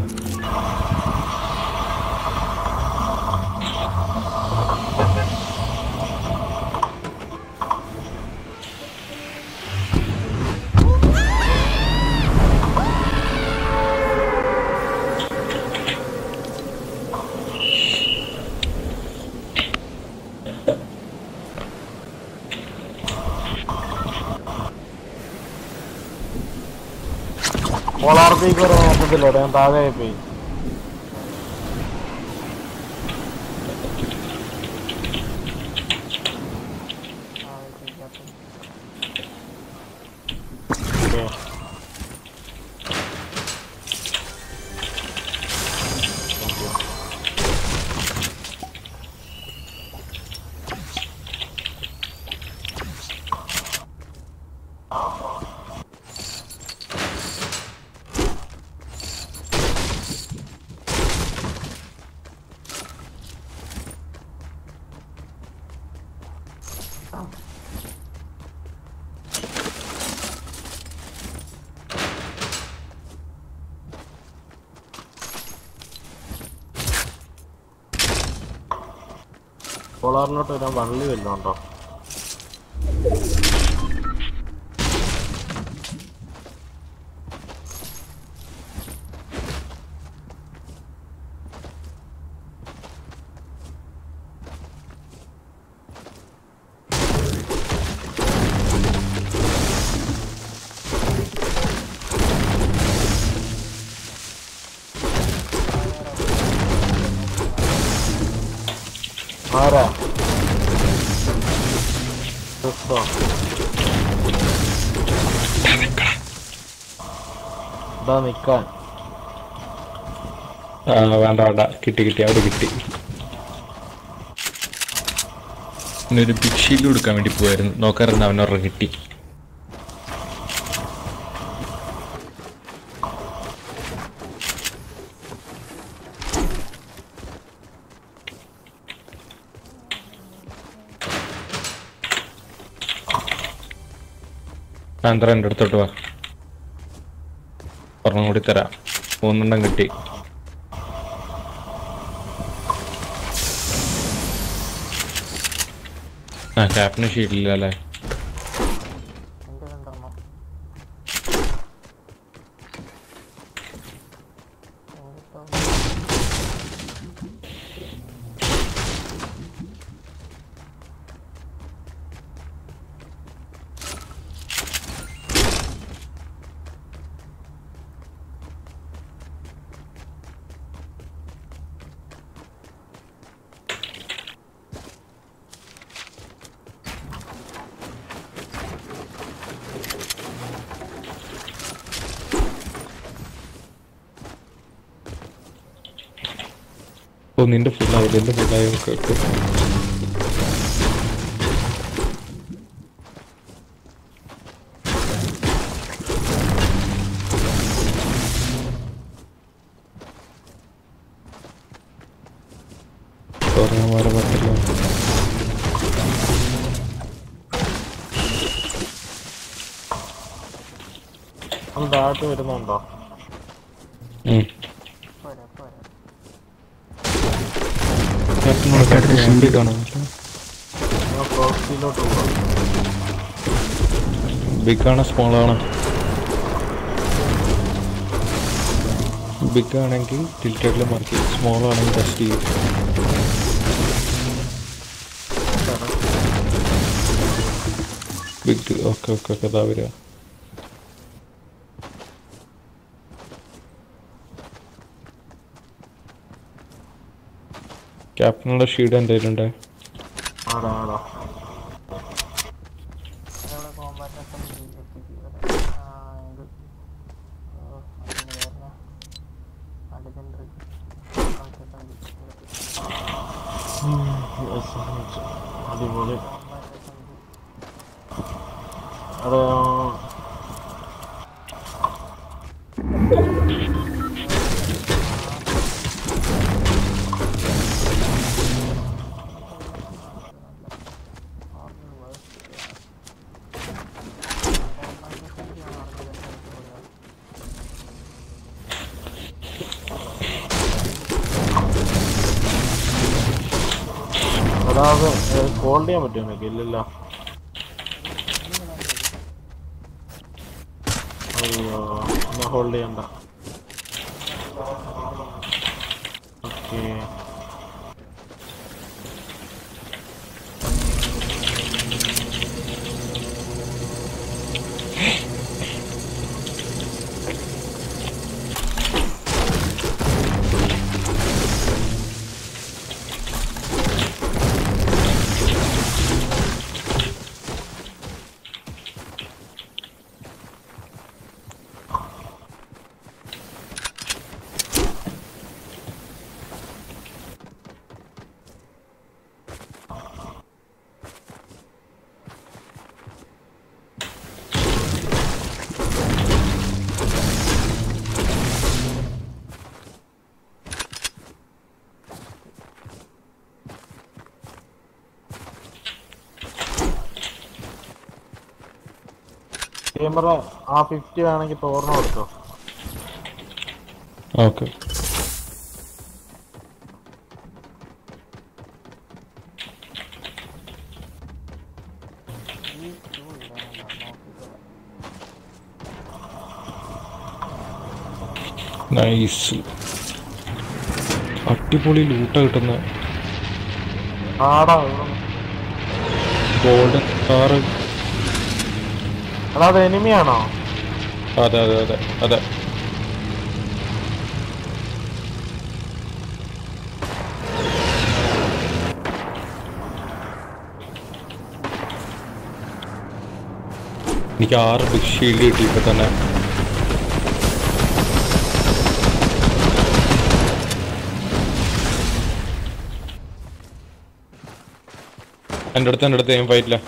പോളാർത്തേക്ക് വരെ നോക്കത്തില്ല ഞാൻ താഴെ പോയി ആ വെച്ചിരിക്കകത്ത് ഓക്കേ. പോളാറിലോട്ട് വരാൻ വള്ളി വല്ലതും ഉണ്ടോ ആരാ ക്രിസ്തോ ഇതാ നിക്കാൻ ആ വേണ്ട വേണ്ട കിട്ടി കിട്ടി അവിടെ കിട്ടി ഒരു ബിഗ് ഷീൽഡ് കൊടുക്കാൻ വേണ്ടി പോയായിരുന്നു നോക്കാറുണ്ട് അവനൊരെണ്ണം കിട്ടി ആന്ധ്ര എൻ്റെ അടുത്തോട്ട് വാ ഒരെണ്ണം കൂടി തരാം മൂന്നെണ്ണം കിട്ടി ആ ക്യാപ്റ്റന് ഷീൽഡില്ല അല്ലേ എൻ്റെ രണ്ടെണ്ണം എങ്കിട്ടോ ഓ നിന്റെ ഫുള്ളായി എന്റെ ഫുള്ളായി കേട്ടു തുറന്ന് മാറി പറ്റില്ല അവൻ താഴോട്ട് വരുന്നുണ്ടോ ഉം. പോരാ പോരാ ക്യാപ്റ്റനോട് ക്യാപ്റ്റൻ വണ്ടി കാണുന്നില്ല ഞാൻ പ്രോക്സിയിലോട്ട് പോകാം ബിഗ് ആണോ സ്മോൾ ആണോ ബിഗ് ആണെങ്കിൽ ടിൽറ്റഡിൽ മാർക്ക് ചെയ്യും സ്മോൾ ആണെങ്കിൽ ടെസ്റ്റ് ചെയ്യും ബിഗ് ഓക്കെ ഓക്കെ ഓക്കെ അതാ വരിക ക്യാപ്റ്റനുള്ള ഷീഡ് എന്തെങ്കിലും ഉണ്ടോ ആടാ ആടാ ഇവിടെ കോമ്പാറ്റ് ഒക്കെ എത്തിക്കുക ഇത് അടിക്കൻട്രി അടിപൊളി അത് അതായത് കോൾ ചെയ്യാൻ പറ്റുമോ എനിക്ക് ഇല്ലല്ലോ അയ്യോ എന്നാ ഹോൾഡ് ചെയ്യണ്ട ഓക്കെ ക്യാമറ ആ ഫിഫ്റ്റി വേണമെങ്കിൽ തോർന്നു കൊടുത്തോ ഓക്കെ നൈസ് അടിപൊളി ലൂട്ട കിട്ടുന്ന ആടാ ഗോൾഡൻ കാറ് എടാ അത് എനിമിയാണോ അതെ അതെ അതെ അതെ എനിക്ക് ആറ് ബിഗ് ഷീൽഡ് കിട്ടി ഇപ്പൊ തന്നെ എൻ്റെ അടുത്ത് എൻ്റെ അടുത്ത് ഞാൻ ഫൈറ്റില്ല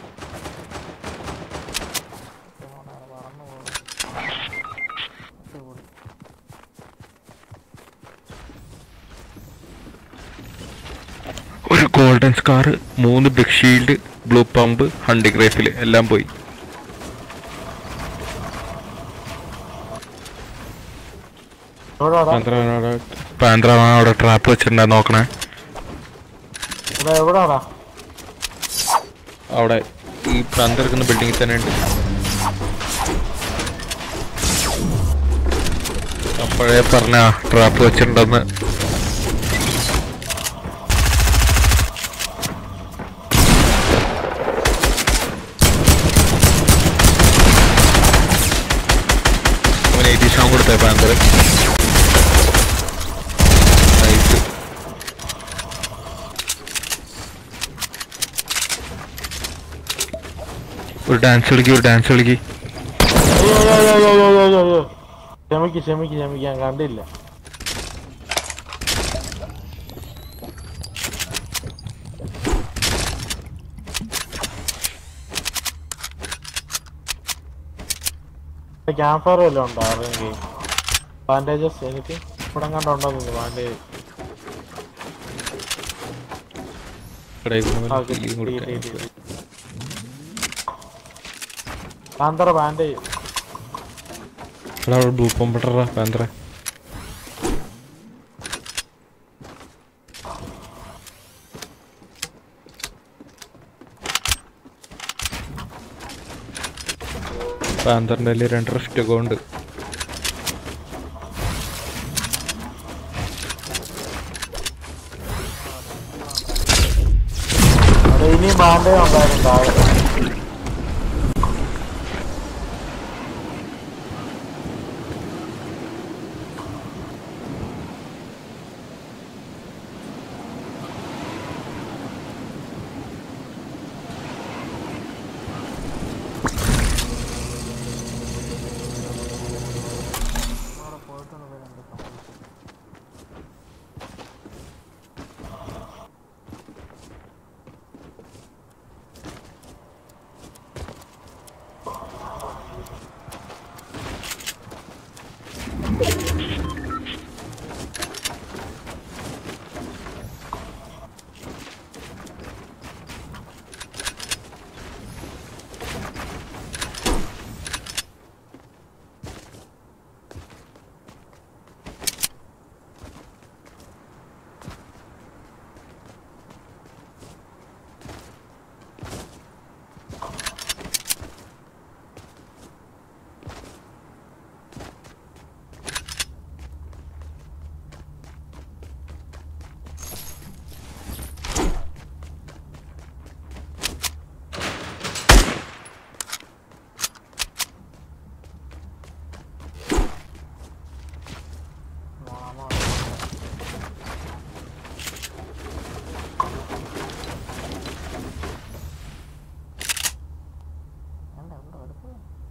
ഒരു ഗോൾഡൻ സ്കാർ മൂന്ന് big shield blue pump hunting rifle എല്ലാം പോയി എവിടാടാ പാന്ത്ര അവിടെ പാന്ത്ര അവിടെ ട്രാപ്പ് വെച്ചിട്ടുണ്ടാ നോക്കണേ എടാ എവിടാടാ അവിടെ ഈ പാന്ത്ര എടുക്കുന്ന ബിൽഡിങ്ങിൽ തന്നെ ഉണ്ട് അപ്പോഴേ പറഞ്ഞ ട്രാപ്പ് വെച്ചിട്ടുണ്ടെന്ന് അവന് എയ്റ്റി ഷോൺ കൊടുത്തേ പാന്തർ നൈസ് ഒരു ഡാൻസ് കളിക്ക് ഒരു ഡാൻസ് കളിക്ക് അയ്യോ അയ്യോ അയ്യോ അയ്യോ അയ്യോ അയ്യോ ക്ഷമിക്ക് ക്ഷമിക്ക് ക്ഷമിക്ക് ഞാൻ കണ്ടില്ല ക്യാമ്പ് ഫയർ വല്ലതും ഉണ്ടോ ആരെങ്കിൽ ബാൻഡേജസ് എനിക്ക് ഇവിടെ കണ്ടുണ്ടോ ബാൻഡേജ് കാന്തറ ബാൻഡേജ് ബ്ലൂ കോമ്പട്ടറാ പാന്തറ പാന്തറിൻ്റെ കയ്യിൽ രണ്ട് റിഫ്റ്റ് ഒക്കെ ഉണ്ട് അവിടെ ഇനിയും ബാൻഡേ ഉണ്ടായിരുന്നു താഴെ അവിടെ പോയിട്ടൊന്ന് പോയി കണ്ടു സംഭവിച്ചു മോളാമോ വേണ്ട ഇവിടെ എടുക്കുക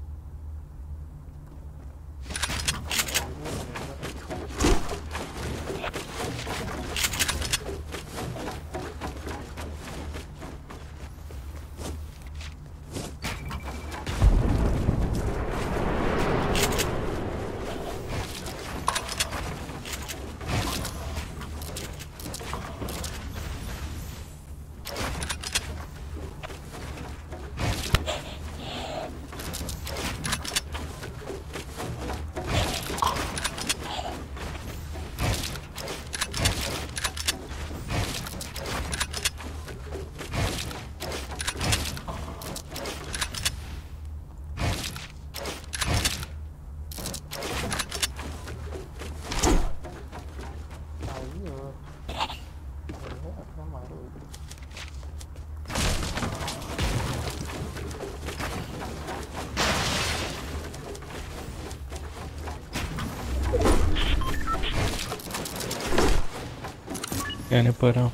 അയ്യോ വെറുതെ അത്ര മഴ പെയ്തു ഞാനിപ്പോൾ വരാം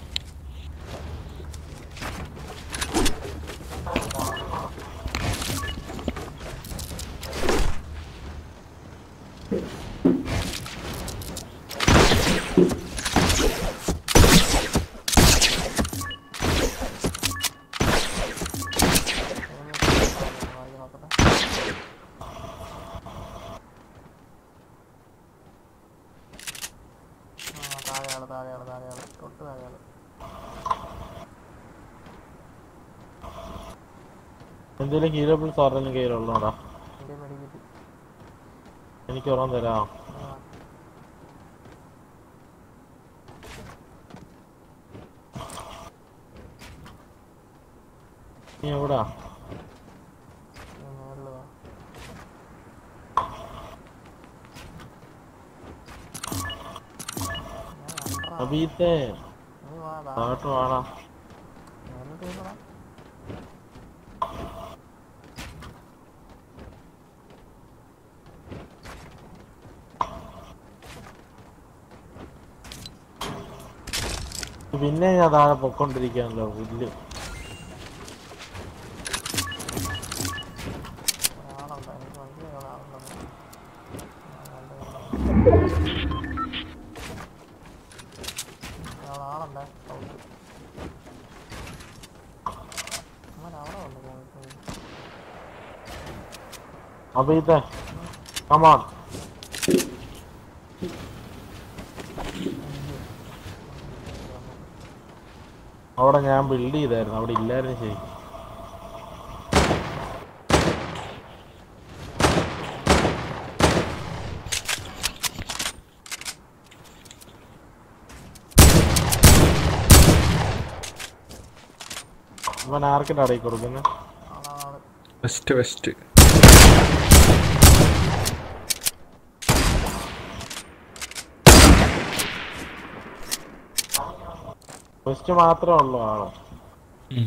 വായി നോക്കട്ടെ ആ താഴെയാള് താഴെയാള് താഴെയാള് തൊട്ട് താഴെയാള് എന്തെങ്കിലും ഹീറോബിൾസ് ആരുടെയും കയ്യിലുള്ളതാ എൻ്റെ മെഡിക്കറ്റ് എനിക്ക് ഒരെണ്ണം തരാം നീ എവിടാ മേളില് അബീത്തെ നീ വാ താ താഴോട്ട് വാടാ മേളിൽ തീർന്നടാ പിന്നെ ഞാൻ താഴെ പൊക്കോണ്ടിരിക്കാണല്ലോ പുല്ല് ഒരാളുണ്ട് എനിക്ക് മനസ്സിലായി ഒരാളുണ്ടെന്ന് ഒരാളുണ്ട് സൗണ്ട് അമ്മ അവിടെ വന്നു പോയിട്ട് അബീത്തെ കമാൺ അവിടെ ഞാൻ ബിൽഡ് ചെയ്തായിരുന്നു അവിടെ ഇല്ലായിരുന്നു ശരി ഇവൻ ആർക്കിന്റെ അടയിൽ കൊടുക്കുന്നത് ആളാള് വെസ്റ്റ് വെസ്റ്റ് ഫസ്റ്റ് മാത്രമേ ഉള്ളൂ ആള് ഉം.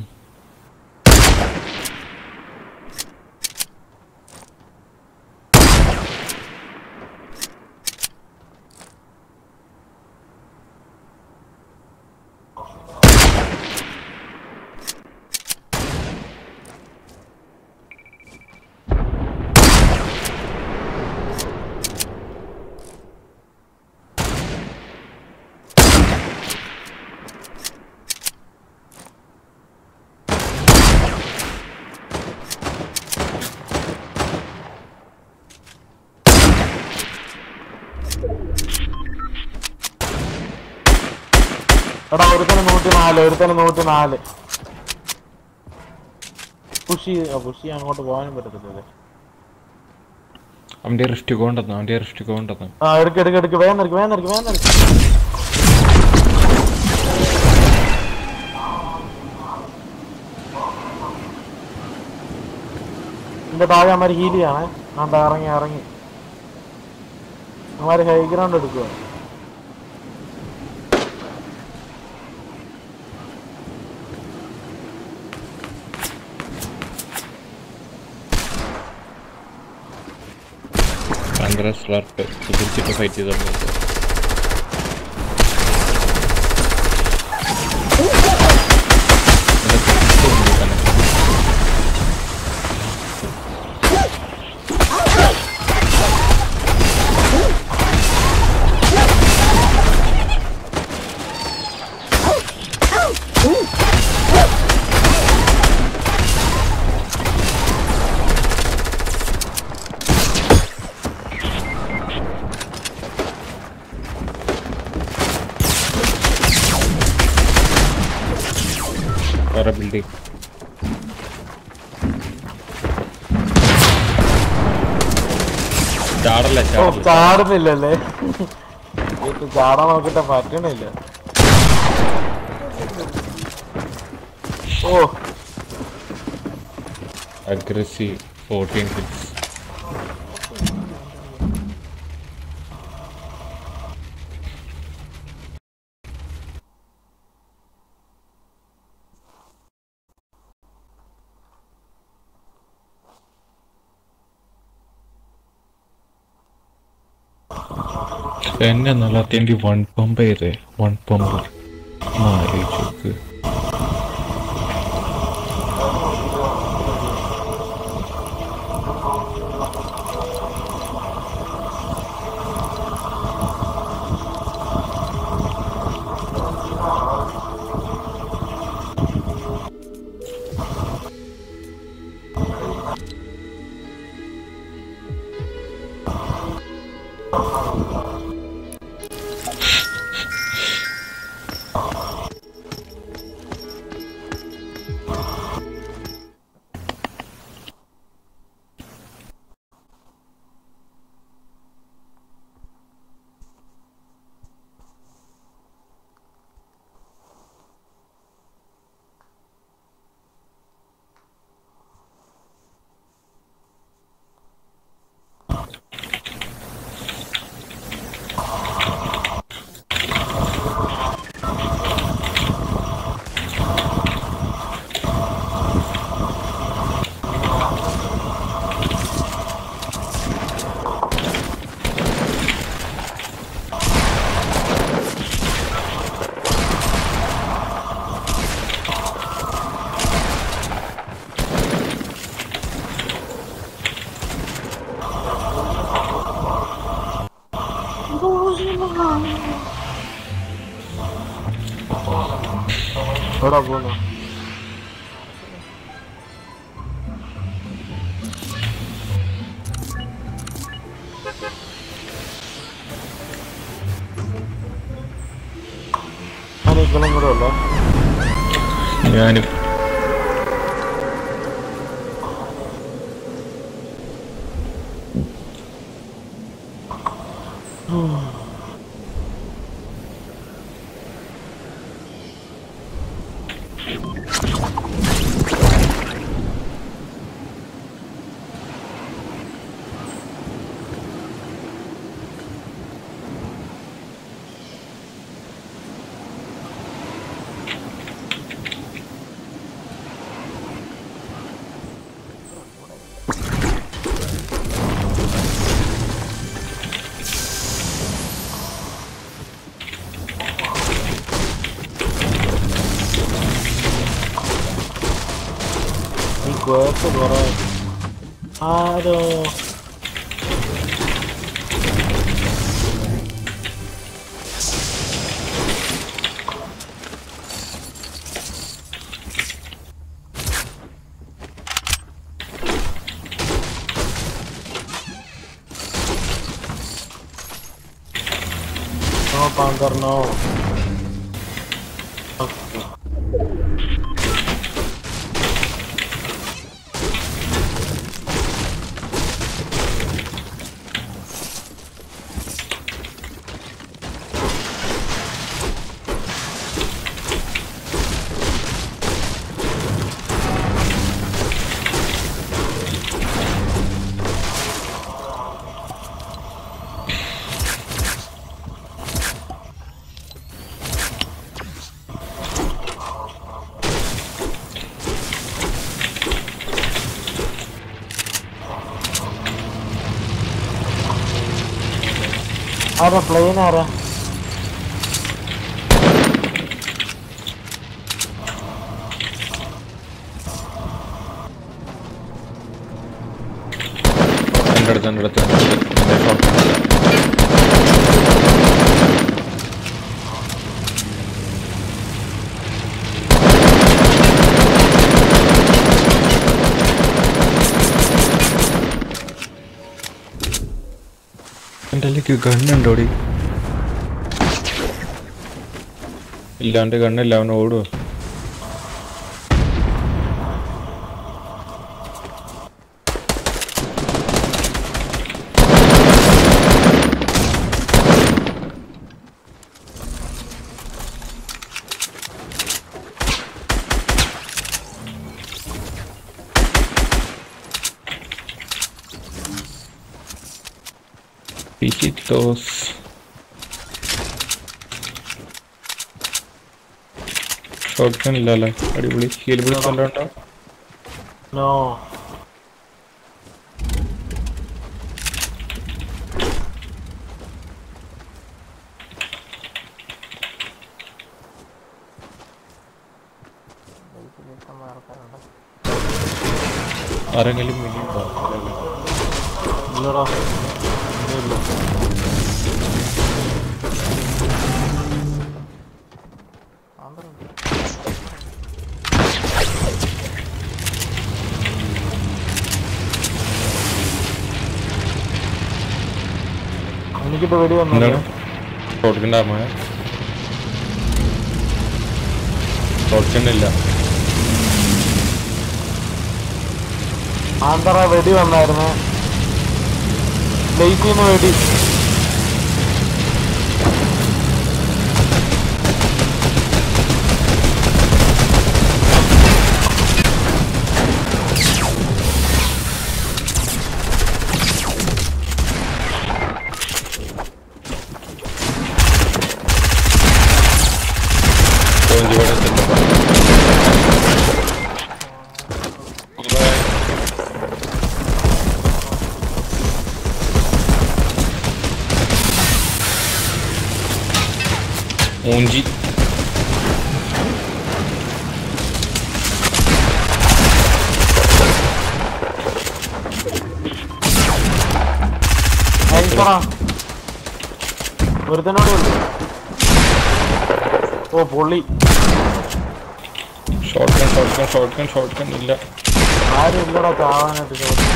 എടാ ഒരുത്തന് നൂറ്റി നാല് ഒരുത്തന് നൂറ്റി നാല് പുഷി പുഷി അങ്ങോട്ട് പോകാനും പറ്റത്തില്ലല്ലേ അവന്റെ റിസ്റ്റ് കൊണ്ടെന്നു അവന്റെ റിസ്റ്റ് കൊണ്ടെന്നു ആ എടുക്ക് എടുക്ക് എടുക്ക് വേഗം നിരക്ക് വേഗം നിരക്ക് വേഗം നിരക്ക് എന്റെ താഴെ അമ്മമാര് ഹീൽ ചെയ്യണേ ആണ്ടാ ഇറങ്ങി ഇറങ്ങി അമ്മമാര് ഹൈ ഗ്രൗണ്ട് എടുക്കുക കോൺഗ്രസ് വർക്ക് പിടിച്ചിട്ട് ഫൈറ്റ് ചെയ്തോളൂ വേറെ ബിൽഡിംഗ് ചാടല്ല ഓ ചാടല്ല ചാടുന്നില്ലല്ലേ ഇത് ചാടാൻ നോക്കിട്ട് പറ്റണില്ല ഓ അഗ്രസീവ് ഫോർട്ടീൻ കിൽസ് എന്നെ നല്ല അത്യന്തി വൺ പമ്പ് ചെയ്തേ വൺ പമ്പ് ആലോചിച്ച് നോക്ക് എവിടെ പോന്നു ഞാൻ ഇക്കളും കൂടെ ഉള്ളു ഞാനും സ്ക്വേർസ് കുറെ ആരോ No, Panther, no. Okay. ആരാ പ്ലെയിൻ ആരാ എൻ്റെ അടുത്ത് എൻ്റെ അടുത്ത് എൻ്റെ അടുത്ത്. എൻ്റെ short. എൻ്റെ കയ്യിലേക്ക് ഗണ്ണുണ്ടോടി ഇല്ല അവൻ്റെ ഗണ്ണില്ല അവൻ ഓടുക Pijitos. ഷോട്ട് ഗൺ ഇല്ലല്ലേ അടിപൊളി ഹീൽ ബിൾസ് എല്ലാം ഉണ്ടോ നോ ആൾക്കാരുണ്ട് ആരെങ്കിലും മിനി ഉണ്ടോ ഇല്ലടാ ഇല്ല ആന്തറുണ്ട് എനിക്കിട്ട് വെടി വന്നു എന്താണ് ഷോട്ട് ഗൺ ആർമ ഷോട്ട് ഗൺ ഇല്ല ആന്തറ വെടി വന്നായിരുന്നു ലേസിന്ന് വെടി പോയിന്റ് ഇവിടെ ചെന്നപ്പോ മൂഞ്ചി ആന്തറ ഒരുത്തനോടെ ഉള്ളു ഓ പൊള്ളി shot gun shot gun shot gun shot gun ഇല്ല ആരും ഇല്ലടാ ചാവാനായിട്ട് ചോദിച്ചു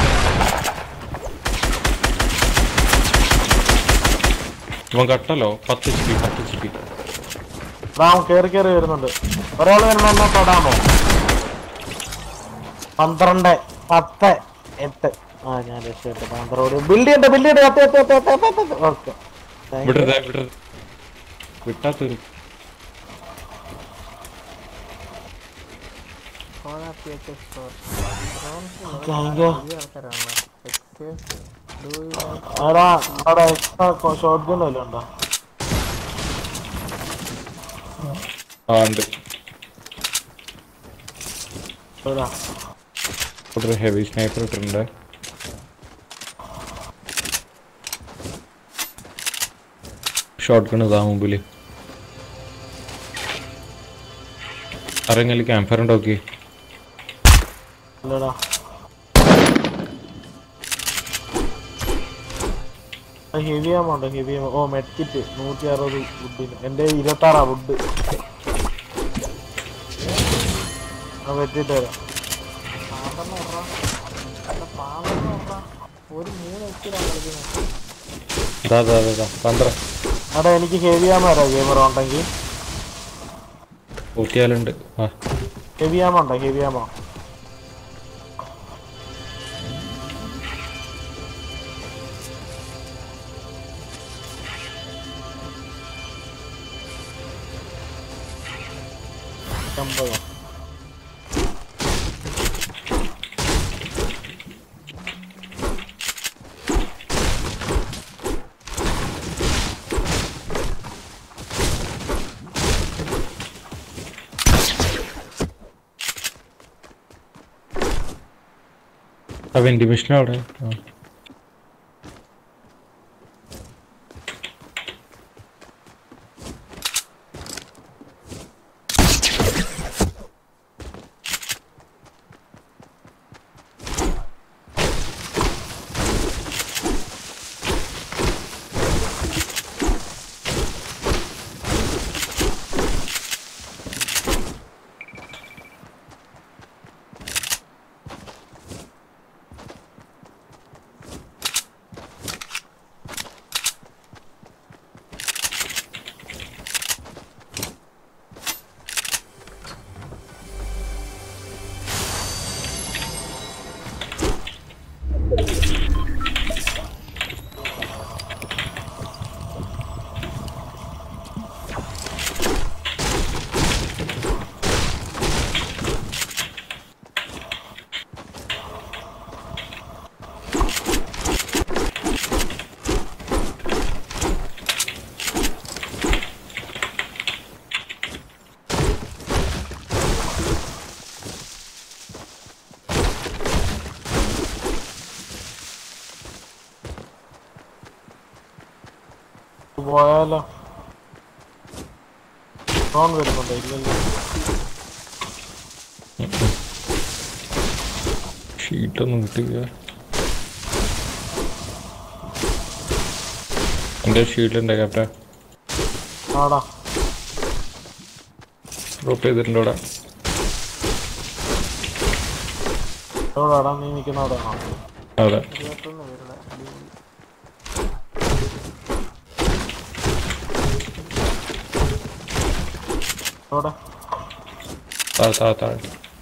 ഇവൻ കട്ടല്ലോ പത്ത് എച്ച് പി പത്ത് എച്ച് പി റാം കേറി കേറി വരുന്നുണ്ട് ഒരാൾ വരുമ്പോ എന്നെ തൊടാമോ പന്ത്രണ്ട് പത്ത് എട്ട് ആ ഞാൻ രക്ഷപ്പെട്ടു പന്ത്രണ്ട് ബിൽഡ് ചെയ്യട്ടെ ബിൽഡ് ചെയ്യട്ടെ കത്ത് കത്ത് കത്ത് കത്ത് കത്ത് കത്ത് ഓക്കെ വിടരുത് വിടരുത് വിട്ടാത്തൊരു ഓണാക്കി വെച്ച സ്റ്റോർ താങ്ക് യു പുതിയ ആൾക്കാരാണല്ലോ എക്സ്പേഴ്സ് ഡു എടാ അവിടെ എക്സ്ട്രാ ഷോർട്ട് ഗൺ വല്ലതും ഉണ്ടോ ആ ഉണ്ട് എടാ ഇവിടെ ഒരു ഹെവി സ്നൈപ്പർ ഇട്ടിട്ടുണ്ട് ഷോട്ട് ഗൺ ഇതാ മുമ്പിൽ ആരെങ്കിലും ക്യാമ്പ് ഫയർ ഉണ്ടാക്കി ഇല്ലടാ ഹെവി ആമൗണ്ട് ഹെവി ഓ മെഡ്കിറ്റ് നൂറ്റി അറുപത് വുഡിന് എൻ്റെ ഇരുപത്താറാ വുഡ് ആ വെട്ടിട്ട് തരാം പാമ്പെന്ന് പറഞ്ഞാ അല്ല പാമ്പെന്ന് പറഞ്ഞാ ഒരു മൂന്ന് എച്ചിലാണ് കളിക്കുന്നത് അതാ അതാ അതാ, അതാ പന്ത്ര എടാ എനിക്ക് ഹെവി ആമോ തരാം ഗെയിമർ ഉണ്ടെങ്കിൽ ഊറ്റിയാലുണ്ട് ആ ഹെവി ആമോ ഉണ്ടോ ഹെവി ആമോ അമ്പതോ ആ വെന്റിമേഷൻ അവിടെ ആ. പോയാലോ ഫോൺ വരുന്നുണ്ടോ ഇല്ലല്ലോ ഷീറ്റൊന്നും കിട്ടില്ല എൻ്റെ ഷീറ്റിലുണ്ട് ക്യാപ്റ്റൻ ആടാ ഡ്രോപ്പ് ചെയ്തിട്ടുണ്ട് ഇവിടെ എവിടാടാ നീ നിൽക്കുന്ന അവിടെയാണോ അതെ ഇരുപത്തൊന്ന് പേരുടെ അടിപൊളി എവിടെ താഴെ താഴെ താഴെ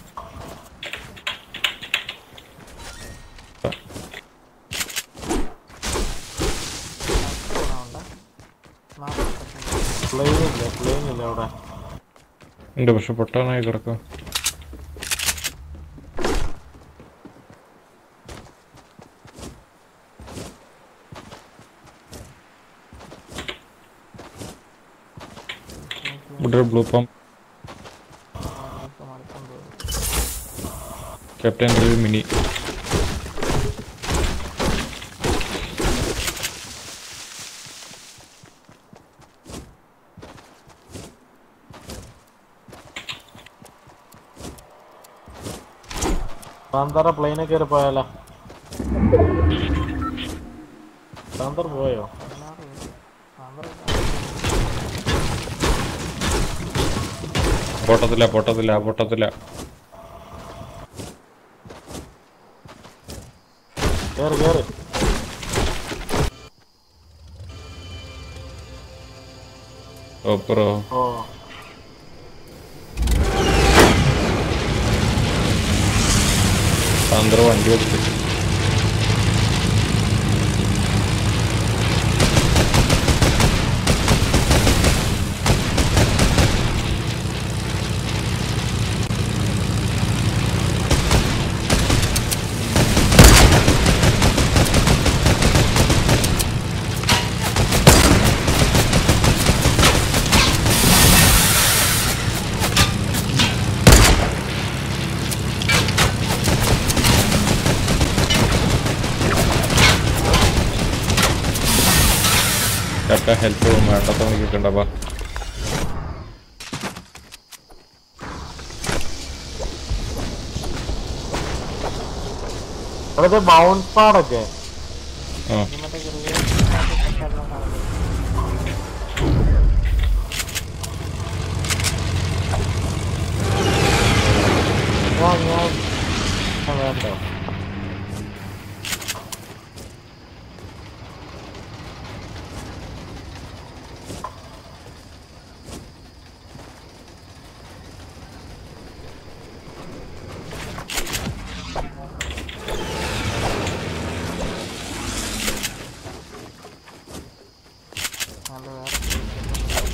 ഉണ്ട് നാൽപ്പത്തെട്ട് പ്ലെയിൻ ഇല്ല പ്ലെയിൻ ഇല്ല അവിടെ ഉണ്ട് പക്ഷെ പൊട്ടാനായി കിടക്കാം ഇവിടെ ബ്ലൂ പമ്പ് മടുക്കൊണ്ട് ക്യാപ്റ്റൻ ഒരു മിനി സാന്താറ പ്ലെയിനെ കയറി പോയാലോ സാന്തർ പോയോ പതിനാറ് പേര് പന്ത്രണ്ട് പൊട്ടത്തില്ല പൊട്ടത്തില്ല പൊട്ടത്തില്ല കേറ് കേറ് ഓപ്പറോ ഓ സാന്ദ്ര വണ്ടി കൊടുത്തു ക്യാപ്റ്റൻ ഹെൽപ്പ് വേണ്ടാത്ത പണിക്കൊക്കെ ഉണ്ടാവാ അവിടുത്തെ ബൗൺസ് പാടൊക്കെ ആ മറ്റേ ചെറിയ സാധനം ഞാൻ ഞാൻ ആ, വേണ്ട നല്ല വേറെ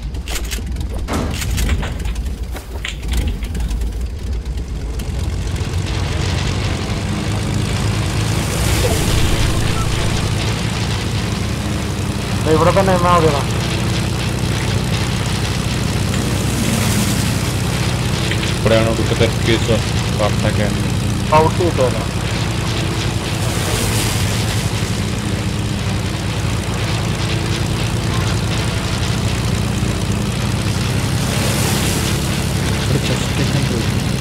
ദേ ഇവിടെ തന്നെ എന്നാ മതിയാ ഇവിടെയാണ് ഒടുക്കത്തെ കേസ് വാർത്തയൊക്കെ ഔട്ട് കിട്ടുമല്ലോ ഒരു ചെസ്റ്റ് പോയി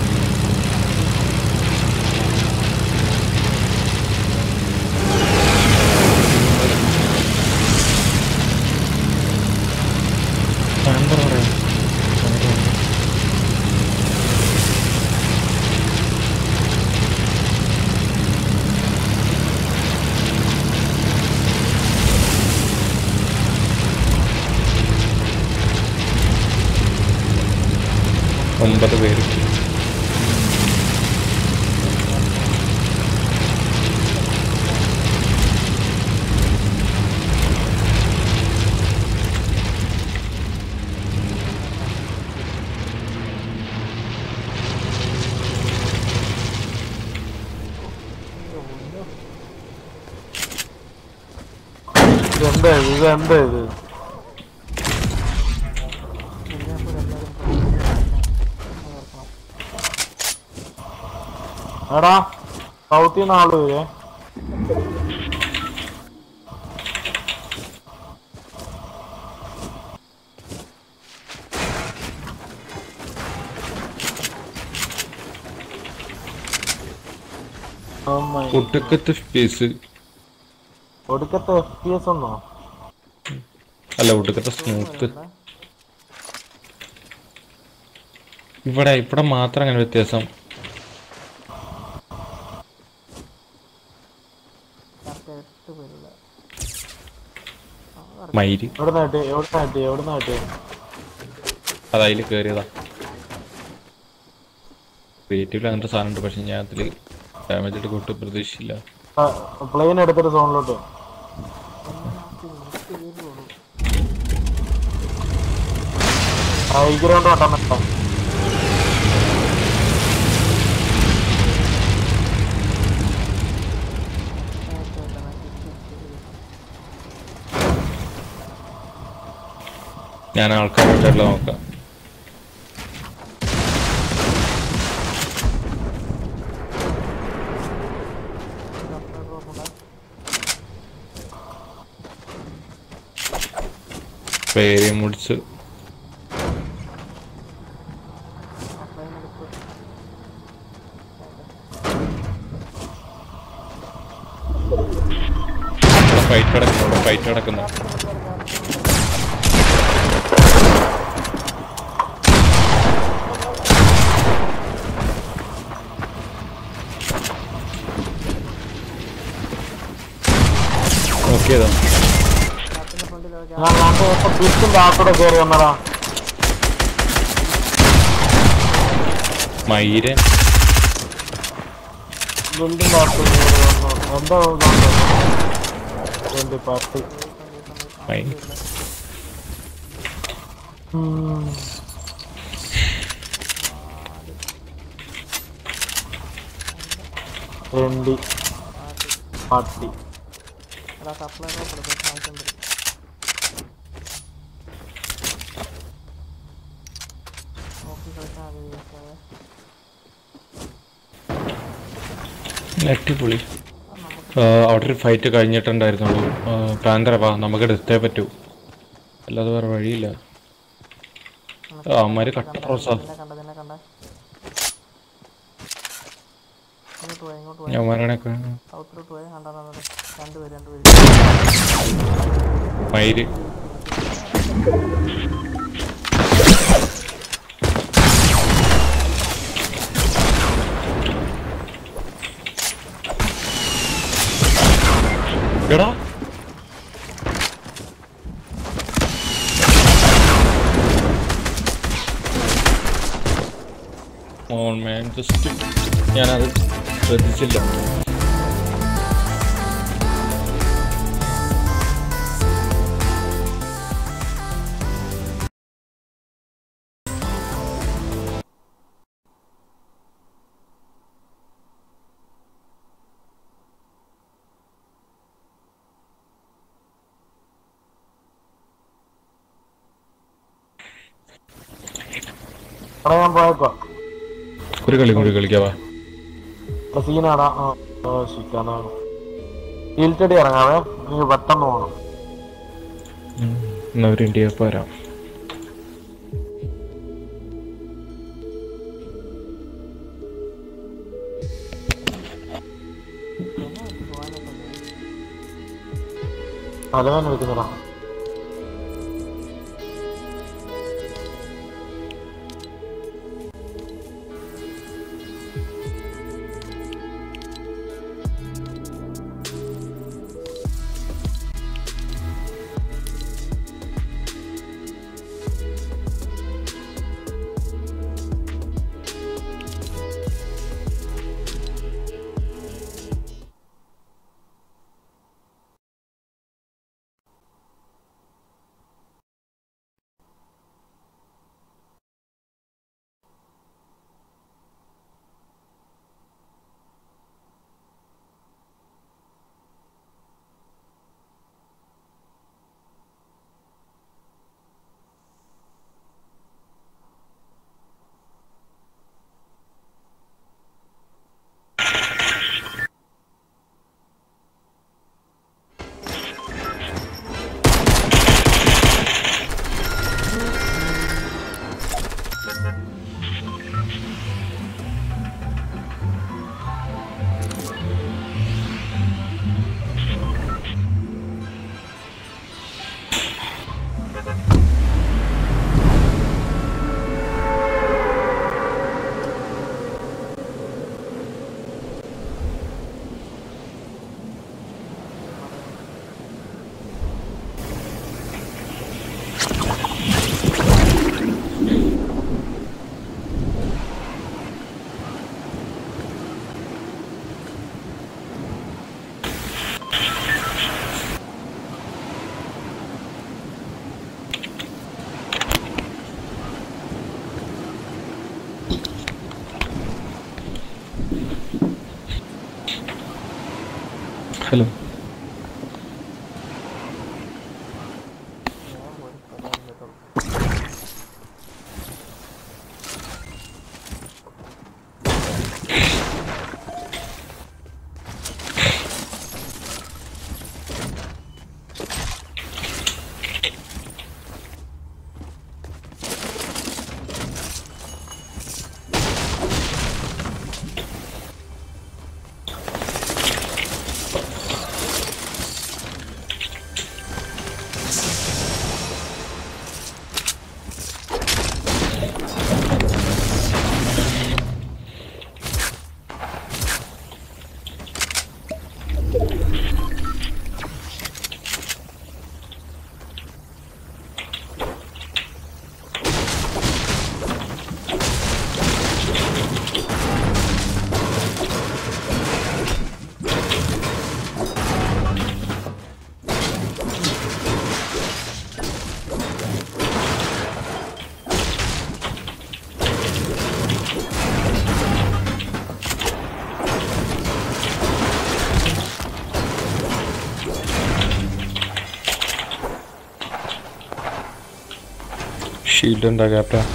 സാമ്പർ പറയാം ഒമ്പത് പേര് ഇതെന്താ ഇത് ഇതെന്താ ഇത് പിന്നെ ഇപ്പോൾ എല്ലാവരും ഓർക്കണം എടാ സൗത്തിൽ നിന്ന് ആള് വരെ ഒടുക്കത്തെ സ്പേസ് ഒടുക്കത്തെ എഫ് പി എസ് ഒന്നോ അല്ല ഒടുക്കത്തെ സ്മൂത്ത് ഇവിടെ ഇവിടെ മാത്രം അങ്ങനെ വ്യത്യാസം കറക്റ്റ് എട്ട് പേരില്ല മയില് എവിടെ നാട്ടി എവിടെ നാട്ടി എവിടെ നാട്ടി അതതിൽ കയറിയതാ ക്രിയേറ്റീവിൽ അങ്ങനത്തെ സാധനം ഉണ്ട് പക്ഷെ ഞാൻ അതിൽ ഡാമേജ് എടുത്ത് കൊട്ട് പ്രതീക്ഷിച്ചില്ല പ്ലെയിൻ എടുത്തിട്ട് സോണിലോട്ട് ഹൈ ഗ്രൗണ്ട് വട്ടം ഞാൻ ആൾക്കാരായിട്ടുള്ള നോക്കാം പേര് മുടിച്ച് ഫൈറ്റ് നടക്കുന്നു ഫൈറ്റ് നടക്കുന്നു നോക്കിയതാ ഞാൻ ഞാൻ ബിൽഡിന്റെ ആക്കൂടെ കയറി വന്നടാ മയിരൻ ബിൽഡിന്റെ ആക്കൂടെ കയറി വന്നു എന്താ ഇതുണ്ട്? വേണ്ടി പട്ടി മൈ ഉം. വെണ്ടി പട്ടി എടാ സപ്ലൈ കൊടുക്കും ആവശ്യം വരും നോക്കി കളിച്ചാൽ മതി ഉസ്താദേ. അടിപൊളി ആ, അവിടെ ഒരു ഫൈറ്റ് കഴിഞ്ഞിട്ടുണ്ടായിരുന്നുള്ളൂ പാന്തര വാ നമുക്ക് എടുത്തേ പറ്റൂ അല്ലാതെ വേറെ വഴിയില്ല ആ, അവന്മാര് കട്ട റോസാ നിന്നെ കണ്ട നിന്നെ കണ്ട ഇങ്ങോട്ട് പോയി ഇങ്ങോട്ട് പോയി ഞമാരണൊക്കെ സൗത്തിലോട്ട് പോയി കണ്ടാ രണ്ടുപേര് രണ്ടുപേര് മയില് എടാ ഓൺ മാൻ ജസ്റ്റ് ഞാനത് ശ്രദ്ധിച്ചില്ല അവിടെ ഞാൻ പോയേക്കോ ഒരു കളി കൂടി കളിക്കാവാ സീനാടാ ആ ശിക്കാനാണ് ഇൽറ്റടി ഇറങ്ങാവേ നീ പെട്ടെന്ന് പോകണം എന്നാ ഒരു ഇന്ത്യ പോരാം തലവേന എടുക്കുന്നില്ല ഹലോ ഷീൽഡ് ഉണ്ടാ ക്യാപ്റ്റൻ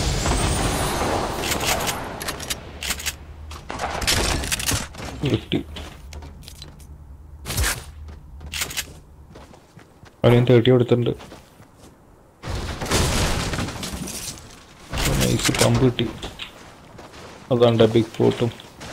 വിട്ട് അവന് തേട്ടി കൊടുത്തിട്ടുണ്ട് നൈസ് പമ്പ് കിട്ടി അതാണ്ട് ബിഗ് പോട്ടും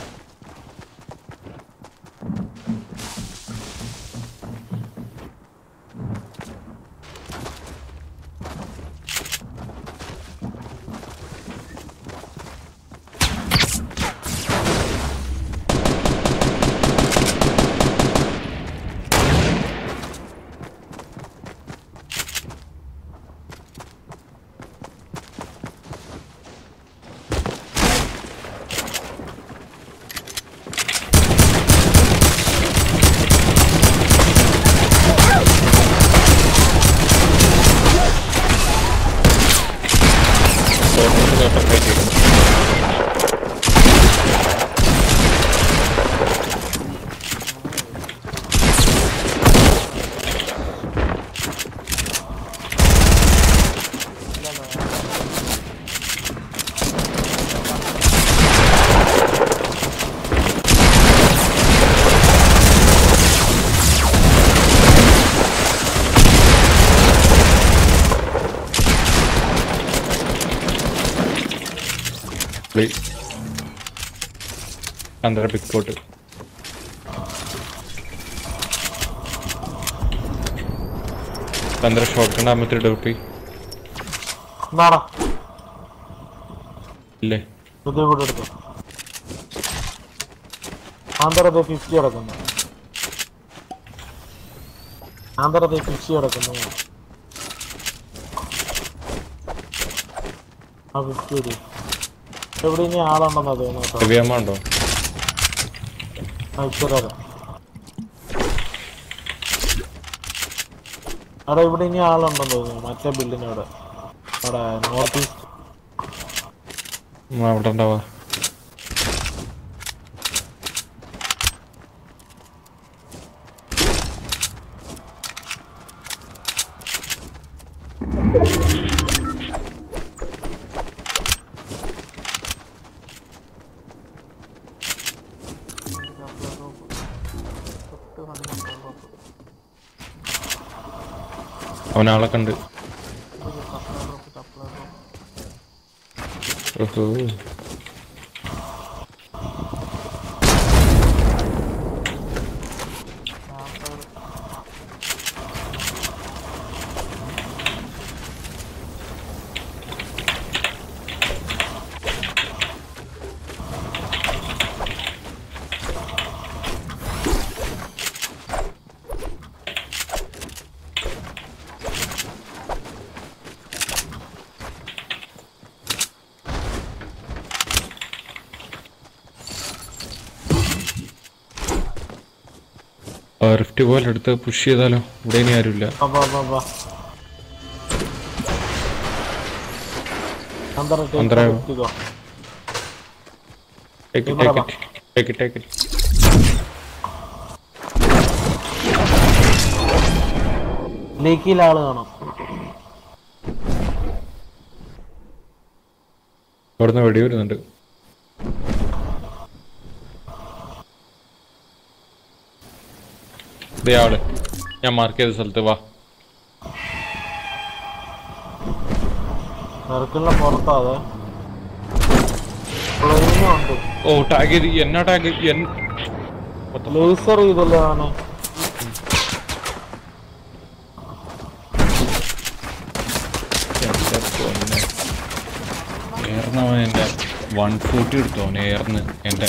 അന്തര ബിഗ് പോട്ട് അന്തര ഷോട്ട് ആകുമ്പത്തെ ഡൗട്ടി എന്നാടാ ഇല്ലേ ഇത് ഇവിടെ എടുത്തു ആന്തരത്തെ ഫിഫ്റ്റി കിടക്കുന്നു ആന്തരത്തെ ഫിഫ്റ്റി കിടക്കുന്നു ആ ഫിഫ്റ്റി ഒരു എവിടെ ഇനി ആളുണ്ടെന്നാ തോന്നുന്നു കേട്ടോ ദിവ്യാമ്മ ഉണ്ടോ ആ ഇച്ചിരി തരാം അവിടെ ഇവിടെ ഇനി ആളുണ്ടെന്ന് തോന്നുന്നു മറ്റേ ബിൽഡിനവിടെ അവിടെ നോർത്ത് ഈസ്റ്റ് ഉം, അവിടെ ഉണ്ടാവാ തൊട്ട് വന്നിട്ട് റോപ്പ് അവനാളെ കണ്ട് സപ്ലൈ റോപ്പ് സപ്ലൈ റോപ്പ് ഓഹോ റിഫ്റ്റ് പോലെ എടുത്ത് പുഷ് ചെയ്താലോ ഇവിടെ ഇനി ആരുമില്ല വാ, വാ, വാ, വാ. അന്തര take അന്തര. it, എടുത്തിക്കോ. ടേക്ക് ഇവിടെ ടേക്ക് ടേക്ക് ടേക്ക് ലേക്കിൽ ആള് കാണാം അവിടുന്ന് വെടി വരുന്നുണ്ട് ദേ ആള് ഞാൻ മാർക്ക് ചെയ്ത സ്ഥലത്ത് വാ സർക്കിളിന്റെ പുറത്താതെ പ്ലെയിനും ഉണ്ട് ഓ ടാഗ് ചെയ്ത് എന്നാ ടാഗ് എൻ ലേസർ ചെയ്തല്ലേ അവനെ ഏർന്നവൻ എൻ്റെ വൺ ഫോർട്ടി എടുത്തു അവൻ ഏർന്ന് എൻ്റെ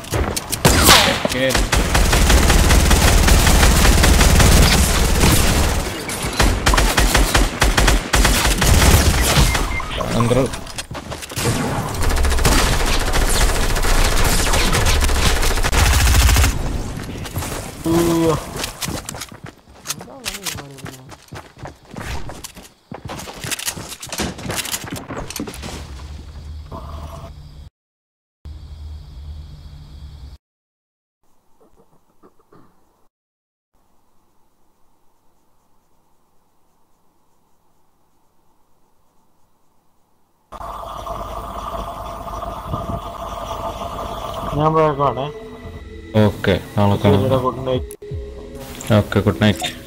അന്തര അയ്യോ ഞാൻ പോയേക്കാണേ ഓക്കെ നാളെ കാണാം good night okay good night